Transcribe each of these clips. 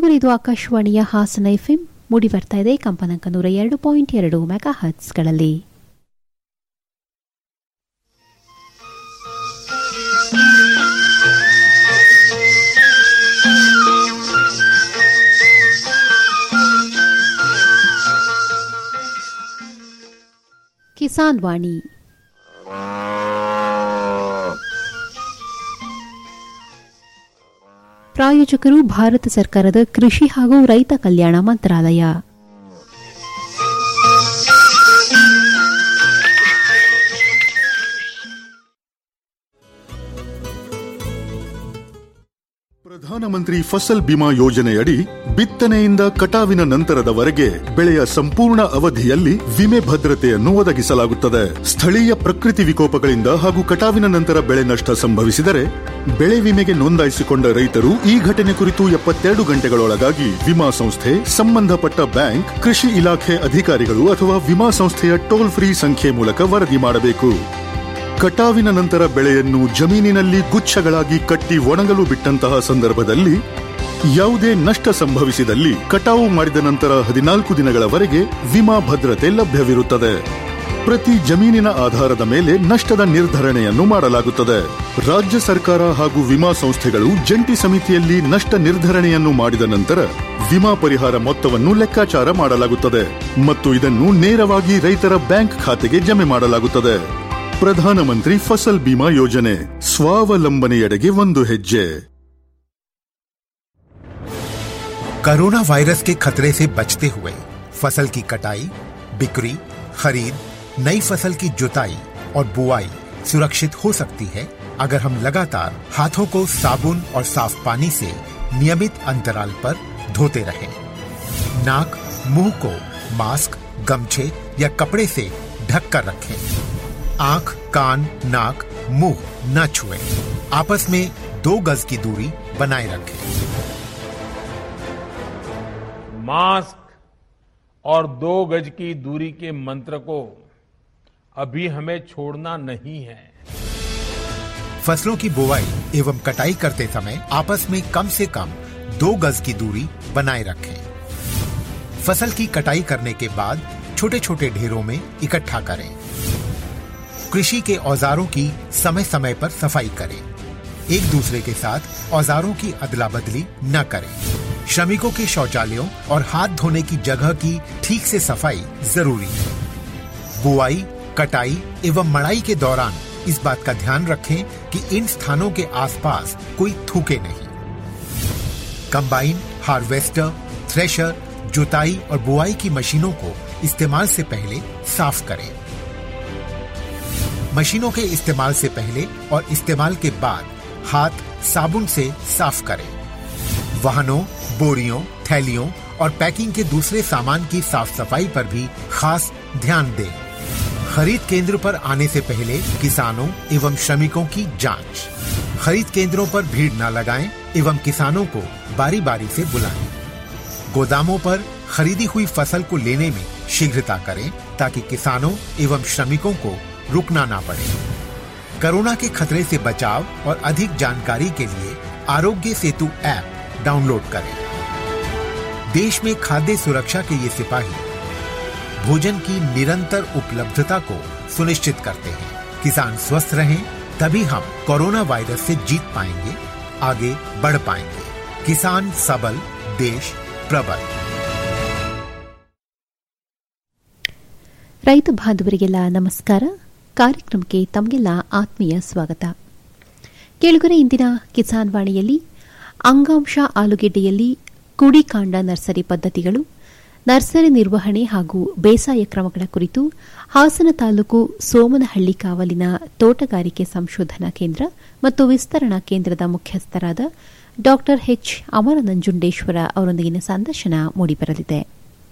ಕೇಳುಗರು ಇದು ಆಕಾಶವಾಣಿಯ ಹಾಸನ ಎಫ್ಎಂ ಮೂಡಿ ಬರ್ತಾ ಇದೆ ಕಂಪನಾಂಕ ನೂರ ಎರಡು ಪಾಯಿಂಟ್ ಎರಡು ಮೆಗಾ ಹರ್ಟ್ಸ್ಗಳಲ್ಲಿ ಕಿಸಾನ್ ವಾಣಿ ಪ್ರಾಯೋಜಕರು ಭಾರತ ಸರ್ಕಾರದ ಕೃಷಿ ಹಾಗೂ ರೈತ ಕಲ್ಯಾಣ ಮಂತ್ರಾಲಯ ಪ್ರಧಾನಮಂತ್ರಿ ಫಸಲ್ ಬಿಮಾ ಯೋಜನೆಯಡಿ ಬಿತ್ತನೆಯಿಂದ ಕಟಾವಿನ ನಂತರದವರೆಗೆ ಬೆಳೆಯ ಸಂಪೂರ್ಣ ಅವಧಿಯಲ್ಲಿ ವಿಮೆ ಭದ್ರತೆಯನ್ನು ಒದಗಿಸಲಾಗುತ್ತದೆ ಸ್ಥಳೀಯ ಪ್ರಕೃತಿ ವಿಕೋಪಗಳಿಂದ ಹಾಗೂ ಕಟಾವಿನ ನಂತರ ಬೆಳೆ ನಷ್ಟ ಸಂಭವಿಸಿದರೆ ಬೆಳೆ ವಿಮೆಗೆ ನೋಂದಾಯಿಸಿಕೊಂಡ ರೈತರು ಈ ಘಟನೆ ಕುರಿತು ಎಪ್ಪತ್ತೆರಡು ಗಂಟೆಗಳೊಳಗಾಗಿ ವಿಮಾ ಸಂಸ್ಥೆ ಸಂಬಂಧಪಟ್ಟ ಬ್ಯಾಂಕ್ ಕೃಷಿ ಇಲಾಖೆ ಅಧಿಕಾರಿಗಳು ಅಥವಾ ವಿಮಾ ಸಂಸ್ಥೆಯ ಟೋಲ್ ಫ್ರೀ ಸಂಖ್ಯೆ ಮೂಲಕ ವರದಿ ಮಾಡಬೇಕು ಕಟಾವಿನ ನಂತರ ಬೆಳೆಯನ್ನು ಜಮೀನಿನಲ್ಲಿ ಗುಚ್ಛಗಳಾಗಿ ಕಟ್ಟಿ ಒಣಗಲು ಬಿಟ್ಟಂತಹ ಸಂದರ್ಭದಲ್ಲಿ ಯಾವುದೇ ನಷ್ಟ ಸಂಭವಿಸಿದಲ್ಲಿ ಕಟಾವು ಮಾಡಿದ ನಂತರ ಹದಿನಾಲ್ಕು ದಿನಗಳವರೆಗೆ ವಿಮಾ ಭದ್ರತೆ ಲಭ್ಯವಿರುತ್ತದೆ ಪ್ರತಿ ಜಮೀನಿನ ಆಧಾರದ ಮೇಲೆ ನಷ್ಟದ ನಿರ್ಧರಣೆಯನ್ನು ಮಾಡಲಾಗುತ್ತದೆ ರಾಜ್ಯ ಸರ್ಕಾರ ಹಾಗೂ ವಿಮಾ ಸಂಸ್ಥೆಗಳು ಜಂಟಿ ಸಮಿತಿಯಲ್ಲಿ ನಷ್ಟ ನಿರ್ಧರಣೆಯನ್ನು ಮಾಡಿದ ನಂತರ ವಿಮಾ ಪರಿಹಾರ ಮೊತ್ತವನ್ನು ಲೆಕ್ಕಾಚಾರ ಮಾಡಲಾಗುತ್ತದೆ ಮತ್ತು ಇದನ್ನು ನೇರವಾಗಿ ರೈತರ ಬ್ಯಾಂಕ್ ಖಾತೆಗೆ ಜಮೆ ಮಾಡಲಾಗುತ್ತದೆ ಪ್ರಧಾನಮಂತ್ರಿ ಫಸಲ್ ಬಿಮಾ ಯೋಜನೆ ಸ್ವಾವಲಂಬನೆಯೆಡೆಗೆ ಒಂದು ಹೆಜ್ಜೆ कोरोना वायरस के खतरे से बचते हुए फसल की कटाई बिक्री खरीद नई फसल की जुताई और बुआई सुरक्षित हो सकती है अगर हम लगातार हाथों को साबुन और साफ पानी से नियमित अंतराल पर धोते रहें। नाक मुंह को मास्क गमछे या कपड़े से ढक कर रखें आंख कान नाक मुंह न छुएं। आपस में दो गज की दूरी बनाए रखें मास्क और दो गज की दूरी के मंत्र को अभी हमें छोड़ना नहीं है फसलों की बुवाई एवं कटाई करते समय आपस में कम से कम दो गज की दूरी बनाए रखें फसल की कटाई करने के बाद छोटे छोटे ढेरों में इकट्ठा करें कृषि के औजारों की समय समय पर सफाई करें एक दूसरे के साथ औजारों की अदला बदली न करें श्रमिकों के शौचालयों और हाथ धोने की जगह की ठीक से सफाई जरूरी है बुआई कटाई एवं मड़ाई के दौरान इस बात का ध्यान रखें कि इन स्थानों के आसपास कोई थूके नहीं कंबाइन हार्वेस्टर थ्रेशर जुताई और बुआई की मशीनों को इस्तेमाल से पहले साफ करें मशीनों के इस्तेमाल से पहले और इस्तेमाल के बाद हाथ साबुन से साफ करें वाहनों बोरियों थैलियों और पैकिंग के दूसरे सामान की साफ सफाई पर भी खास ध्यान दें खरीद केंद्र पर आने से पहले किसानों एवं श्रमिकों की जांच खरीद केंद्रों पर भीड़ न लगाएं एवं किसानों को बारी बारी से बुलाएं गोदामों पर खरीदी हुई फसल को लेने में शीघ्रता करें ताकि किसानों एवं श्रमिकों को रुकना ना पड़े कोरोना के खतरे से बचाव और अधिक जानकारी के लिए आरोग्य सेतु ऐप डाउनलोड करें देश में खाद्य सुरक्षा के ये सिपाही भोजन की निरंतर उपलब्धता को सुनिश्चित करते हैं किसान स्वस्थ रहें तभी हम कोरोना वायरस से जीत पाएंगे आगे बढ़ पाएंगे किसान सबल देश प्रबल ರೈತ ಬಾಂಧವರಿಗೆಲ್ಲ ನಮಸ್ಕಾರ ಕಾರ್ಯಕ್ರಮಕ್ಕೆ ತಮಗೆಲ್ಲ ಆತ್ಮೀಯ ಸ್ವಾಗತ ಕೇಳುಗರೆ ಇಂದಿನ ಕಿಸಾನ್ ವಾಣಿಯಲ್ಲಿ ಅಂಗಾಂಶ ಆಲೂಗೆಡ್ಡೆಯಲ್ಲಿ ಕುಡಿಕಾಂಡ ನರ್ಸರಿ ಪದ್ಧತಿಗಳು ನರ್ಸರಿ ನಿರ್ವಹಣೆ ಹಾಗೂ ಬೇಸಾಯ ಕ್ರಮಗಳ ಕುರಿತು ಹಾಸನ ತಾಲೂಕು ಸೋಮನಹಳ್ಳಿ ಕಾವಲಿನ ತೋಟಗಾರಿಕೆ ಸಂಶೋಧನಾ ಕೇಂದ್ರ ಮತ್ತು ವಿಸ್ತರಣಾ ಕೇಂದ್ರದ ಮುಖ್ಯಸ್ಥರಾದ ಡಾ ಎಚ್ ಅಮರನಂಜುಂಡೇಶ್ವರ ಅವರೊಂದಿಗಿನ ಸಂದರ್ಶನ ಮೂಡಿಬರಲಿದೆ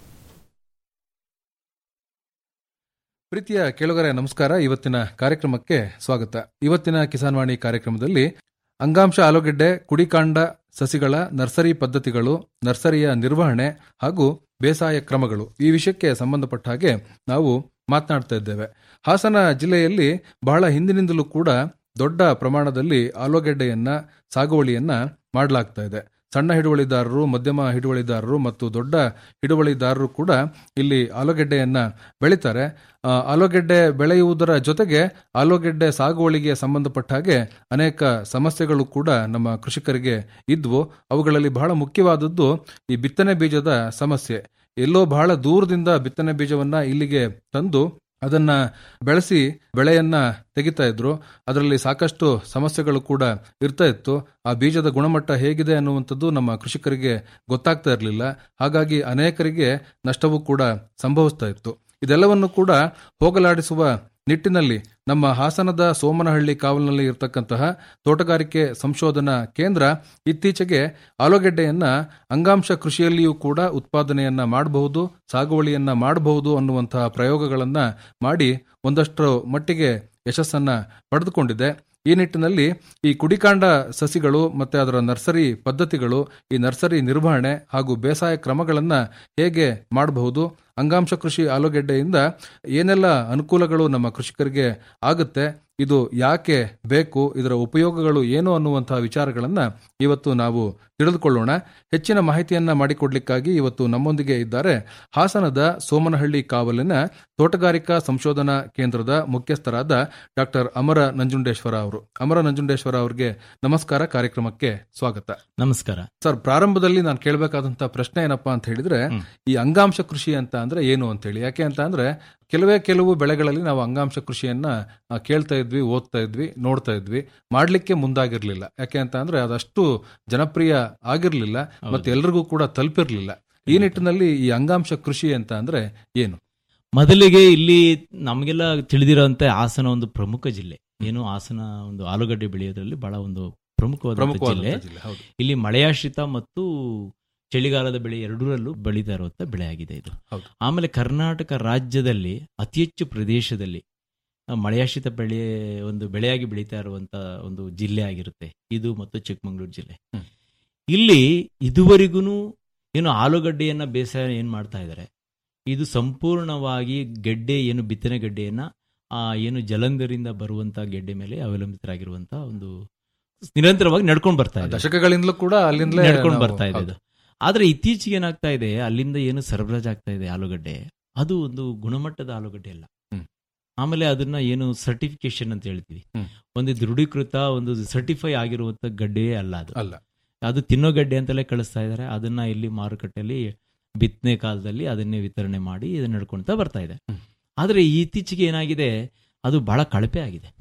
ಪ್ರೀತಿಯ ಕೇಳುಗರೆ ನಮಸ್ಕಾರ ಇವತ್ತಿನ ಕಾರ್ಯಕ್ರಮಕ್ಕೆ ಸ್ವಾಗತ ಇವತ್ತಿನ ಕಿಸಾನ್ವಾಣಿ ಕಾರ್ಯಕ್ರಮದಲ್ಲಿ ಅಂಗಾಂಶ ಆಲೂಗೆಡ್ಡೆ ಕುಡಿಕಾಂಡ ಸಸಿಗಳ ನರ್ಸರಿ ಪದ್ಧತಿಗಳು ನರ್ಸರಿಯ ನಿರ್ವಹಣೆ ಹಾಗೂ ಬೇಸಾಯ ಕ್ರಮಗಳು ಈ ವಿಷಯಕ್ಕೆ ಸಂಬಂಧಪಟ್ಟ ಹಾಗೆ ನಾವು ಮಾತನಾಡ್ತಾ ಇದ್ದೇವೆ ಹಾಸನ ಜಿಲ್ಲೆಯಲ್ಲಿ ಬಹಳ ಹಿಂದಿನಿಂದಲೂ ಕೂಡ ದೊಡ್ಡ ಪ್ರಮಾಣದಲ್ಲಿ ಆಲೂಗೆಡ್ಡೆಯನ್ನ ಸಾಗುವಳಿಯನ್ನ ಮಾಡಲಾಗ್ತಾ ಇದೆ ಸಣ್ಣ ಹಿಡುವಳಿದಾರರು ಮಧ್ಯಮ ಹಿಡುವಳಿದಾರರು ಮತ್ತು ದೊಡ್ಡ ಹಿಡುವಳಿದಾರರು ಕೂಡ ಇಲ್ಲಿ ಆಲೂಗೆಡ್ಡೆಯನ್ನ ಬೆಳೀತಾರೆ ಆ, ಆಲೂಗೆಡ್ಡೆ ಬೆಳೆಯುವುದರ ಜೊತೆಗೆ ಆಲೂಗೆಡ್ಡೆ ಸಾಗುವಳಿಗೆ ಸಂಬಂಧಪಟ್ಟ ಹಾಗೆ ಅನೇಕ ಸಮಸ್ಯೆಗಳು ಕೂಡ ನಮ್ಮ ಕೃಷಿಕರಿಗೆ ಇದ್ವು ಅವುಗಳಲ್ಲಿ ಬಹಳ ಮುಖ್ಯವಾದದ್ದು ಈ ಬಿತ್ತನೆ ಬೀಜದ ಸಮಸ್ಯೆ ಎಲ್ಲೋ ಬಹಳ ದೂರದಿಂದ ಬಿತ್ತನೆ ಬೀಜವನ್ನ ಇಲ್ಲಿಗೆ ತಂದು ಅದನ್ನ ಬೆಳೆಸಿ ಬೆಳೆಯನ್ನ ತೆಗಿತಾ ಇದ್ರು ಅದರಲ್ಲಿ ಸಾಕಷ್ಟು ಸಮಸ್ಯೆಗಳು ಕೂಡ ಇರ್ತಾ ಇತ್ತು ಆ ಬೀಜದ ಗುಣಮಟ್ಟ ಹೇಗಿದೆ ಅನ್ನುವಂಥದ್ದು ನಮ್ಮ ಕೃಷಿಕರಿಗೆ ಗೊತ್ತಾಗ್ತಾ ಇರಲಿಲ್ಲ ಹಾಗಾಗಿ ಅನೇಕರಿಗೆ ನಷ್ಟವೂ ಕೂಡ ಸಂಭವಿಸ್ತಾ ಇತ್ತು ಇದೆಲ್ಲವನ್ನು ಕೂಡ ಹೋಗಲಾಡಿಸುವ ನಿಟ್ಟಿನಲ್ಲಿ ನಮ್ಮ ಹಾಸನದ ಸೋಮನಹಳ್ಳಿ ಕಾವಲಿನಲ್ಲಿ ಇರತಕ್ಕಂತಹ ತೋಟಗಾರಿಕೆ ಸಂಶೋಧನಾ ಕೇಂದ್ರ ಇತ್ತೀಚೆಗೆ ಆಲೂಗೆಡ್ಡೆಯನ್ನ ಅಂಗಾಂಶ ಕೃಷಿಯಲ್ಲಿಯೂ ಕೂಡ ಉತ್ಪಾದನೆಯನ್ನ ಮಾಡಬಹುದು ಸಾಗುವಳಿಯನ್ನ ಮಾಡಬಹುದು ಅನ್ನುವಂತಹ ಪ್ರಯೋಗಗಳನ್ನ ಮಾಡಿ ಒಂದಷ್ಟು ಮಟ್ಟಿಗೆ ಯಶಸ್ಸನ್ನ ಪಡೆದುಕೊಂಡಿದೆ ಈ ನಿಟ್ಟಿನಲ್ಲಿ ಈ ಕುಡಿಕಾಂಡ ಸಸಿಗಳು ಮತ್ತೆ ಅದರ ನರ್ಸರಿ ಪದ್ಧತಿಗಳು ಈ ನರ್ಸರಿ ನಿರ್ವಹಣೆ ಹಾಗೂ ಬೇಸಾಯ ಕ್ರಮಗಳನ್ನ ಹೇಗೆ ಮಾಡಬಹುದು ಅಂಗಾಂಶ ಕೃಷಿ ಆಲೂಗೆಡ್ಡೆಯಿಂದ ಏನೆಲ್ಲ ಅನುಕೂಲಗಳು ನಮ್ಮ ಕೃಷಿಕರಿಗೆ ಆಗುತ್ತೆ ಇದು ಯಾಕೆ ಬೇಕು ಇದರ ಉಪಯೋಗಗಳು ಏನು ಅನ್ನುವಂತಹ ವಿಚಾರಗಳನ್ನ ಇವತ್ತು ನಾವು ತಿಳಿದುಕೊಳ್ಳೋಣ ಹೆಚ್ಚಿನ ಮಾಹಿತಿಯನ್ನ ಮಾಡಿಕೊಡ್ಲಿಕ್ಕಾಗಿ ಇವತ್ತು ನಮ್ಮೊಂದಿಗೆ ಇದ್ದಾರೆ ಹಾಸನದ ಸೋಮನಹಳ್ಳಿ ಕಾವಲಿನ ತೋಟಗಾರಿಕಾ ಸಂಶೋಧನಾ ಕೇಂದ್ರದ ಮುಖ್ಯಸ್ಥರಾದ ಡಾಕ್ಟರ್ ಅಮರ ನಂಜುಂಡೇಶ್ವರ ಅವರು ಅಮರ ನಂಜುಂಡೇಶ್ವರ ಅವರಿಗೆ ನಮಸ್ಕಾರ ಕಾರ್ಯಕ್ರಮಕ್ಕೆ ಸ್ವಾಗತ ನಮಸ್ಕಾರ ಸರ್ ಪ್ರಾರಂಭದಲ್ಲಿ ನಾನು ಕೇಳಬೇಕಾದಂತಹ ಪ್ರಶ್ನೆ ಏನಪ್ಪಾ ಅಂತ ಹೇಳಿದ್ರೆ ಈ ಅಂಗಾಂಶ ಕೃಷಿ ಅಂತ ಅಂದ್ರೆ ಏನು ಅಂತ ಹೇಳಿ ಯಾಕೆ ಅಂತ ಅಂದ್ರೆ ಕೆಲವೇ ಕೆಲವು ಬೆಳೆಗಳಲ್ಲಿ ನಾವು ಅಂಗಾಂಶ ಕೃಷಿಯನ್ನ ಆ, ಕೇಳ್ತಾ ಇದ್ವಿ ಓದ್ತಾ ಇದ್ವಿ ನೋಡ್ತಾ ಇದ್ವಿ ಮಾಡ್ಲಿಕ್ಕೆ ಮುಂದಾಗಿರ್ಲಿಲ್ಲ ಯಾಕೆ ಅಂತ ಅಂದ್ರೆ ಅದಷ್ಟು ಜನಪ್ರಿಯ ಆಗಿರ್ಲಿಲ್ಲ ಮತ್ತೆ ಎಲ್ರಿಗೂ ಕೂಡ ತಲುಪಿರ್ಲಿಲ್ಲ ಈ ನಿಟ್ಟಿನಲ್ಲಿ ಈ ಅಂಗಾಂಶ ಕೃಷಿ ಅಂತ ಅಂದ್ರೆ ಏನು ಮೊದಲಿಗೆ ಇಲ್ಲಿ ನಮಗೆಲ್ಲ ತಿಳಿದಿರೋಂತೆ ಹಾಸನ ಒಂದು ಪ್ರಮುಖ ಜಿಲ್ಲೆ ಏನು ಹಾಸನ ಒಂದು ಆಲೂಗಡ್ಡೆ ಬೆಳೆಯೋದ್ರಲ್ಲಿ ಬಹಳ ಒಂದು ಪ್ರಮುಖವಾದ ಜಿಲ್ಲೆ ಪ್ರಮುಖವಾದ ಜಿಲ್ಲೆ ಹೌದು ಇಲ್ಲಿ ಮಳೆಯಾಶ್ರಿತ ಮತ್ತು ಚಳಿಗಾಲದ ಬೆಳೆ ಎರಡರಲ್ಲೂ ಬೆಳೀತಾ ಇರುವಂತ ಬೆಳೆ ಆಗಿದೆ ಇದು ಹೌದು. ಆಮೇಲೆ ಕರ್ನಾಟಕ ರಾಜ್ಯದಲ್ಲಿ ಅತಿ ಹೆಚ್ಚು ಪ್ರದೇಶದಲ್ಲಿ ಆ, ಮಳೆಯಾಶ್ರಿತ ಬೆಳೆ ಒಂದು ಬೆಳೆಯಾಗಿ ಬೆಳೀತಾ ಇರುವಂತ ಒಂದು ಜಿಲ್ಲೆ ಆಗಿರುತ್ತೆ ಇದು ಮತ್ತು ಚಿಕ್ಕಮಗಳೂರು ಜಿಲ್ಲೆ ಹ್ಮ್. ಇಲ್ಲಿ ಇದುವರೆಗೂ ಏನು ಆಲೂಗಡ್ಡೆಯನ್ನ ಬೇಸಾಯ ಏನ್ ಮಾಡ್ತಾ ಇದ್ದಾರೆ ಇದು ಸಂಪೂರ್ಣವಾಗಿ ಗೆಡ್ಡೆ ಏನು ಬಿತ್ತನೆ ಗೆಡ್ಡೆಯನ್ನ ಆ ಏನು ಜಲಂಧರಿಂದ ಬರುವಂತ ಗೆಡ್ಡೆ ಮೇಲೆ ಅವಲಂಬಿತರಾಗಿರುವಂತ ಒಂದು ನಿರಂತರವಾಗಿ ನಡ್ಕೊಂಡು ಬರ್ತಾ ಇದೆ ದಶಕಗಳಿಂದಲೂ ಕೂಡ ಅಲ್ಲಿಂದಲೇ ನಡ್ಕೊಂಡು ನಾವು- ಬರ್ತಾ ಇದೆ ಹೌದು. ಇದು ಆದ್ರೆ ಇತ್ತೀಚೆಗೆ ಏನಾಗ್ತಾ ಇದೆ ಅಲ್ಲಿಂದ ಏನು ಸರಬರಾಜು ಆಗ್ತಾ ಇದೆ ಆಲೂಗಡ್ಡೆ ಅದು ಒಂದು ಗುಣಮಟ್ಟದ ಆಲೂಗಡ್ಡೆ ಅಲ್ಲ ಹ್ಮ್. ಆಮೇಲೆ ಅದನ್ನ ಏನು ಸರ್ಟಿಫಿಕೇಶನ್ ಅಂತ ಹೇಳ್ತೀವಿ ಹ್ಮ್. ಒಂದು ದೃಢೀಕೃತ ಒಂದು ಸರ್ಟಿಫೈ ಆಗಿರುವಂತ ಗಡ್ಡೆಯೇ ಅಲ್ಲ ಅದು ಅಲ್ಲ ಅದು ತಿನ್ನೋ ಗಡ್ಡೆ ಅಂತಲೇ ಕಳಿಸ್ತಾ ಇದ್ದಾರೆ ಅದನ್ನ ಇಲ್ಲಿ ಮಾರುಕಟ್ಟೆಯಲ್ಲಿ ಬಿತ್ತನೆ ಕಾಲದಲ್ಲಿ ಅದನ್ನೇ ವಿತರಣೆ ಮಾಡಿ ಇದನ್ನ ನಡ್ಕೊಳ್ತಾ ಬರ್ತಾ ಇದೆ ಹ್ಮ್. ಆದ್ರೆ ಇತ್ತೀಚೆಗೆ ಏನಾಗಿದೆ ಅದು ಬಹಳ ಕಳಪೆ ಆಗಿದೆ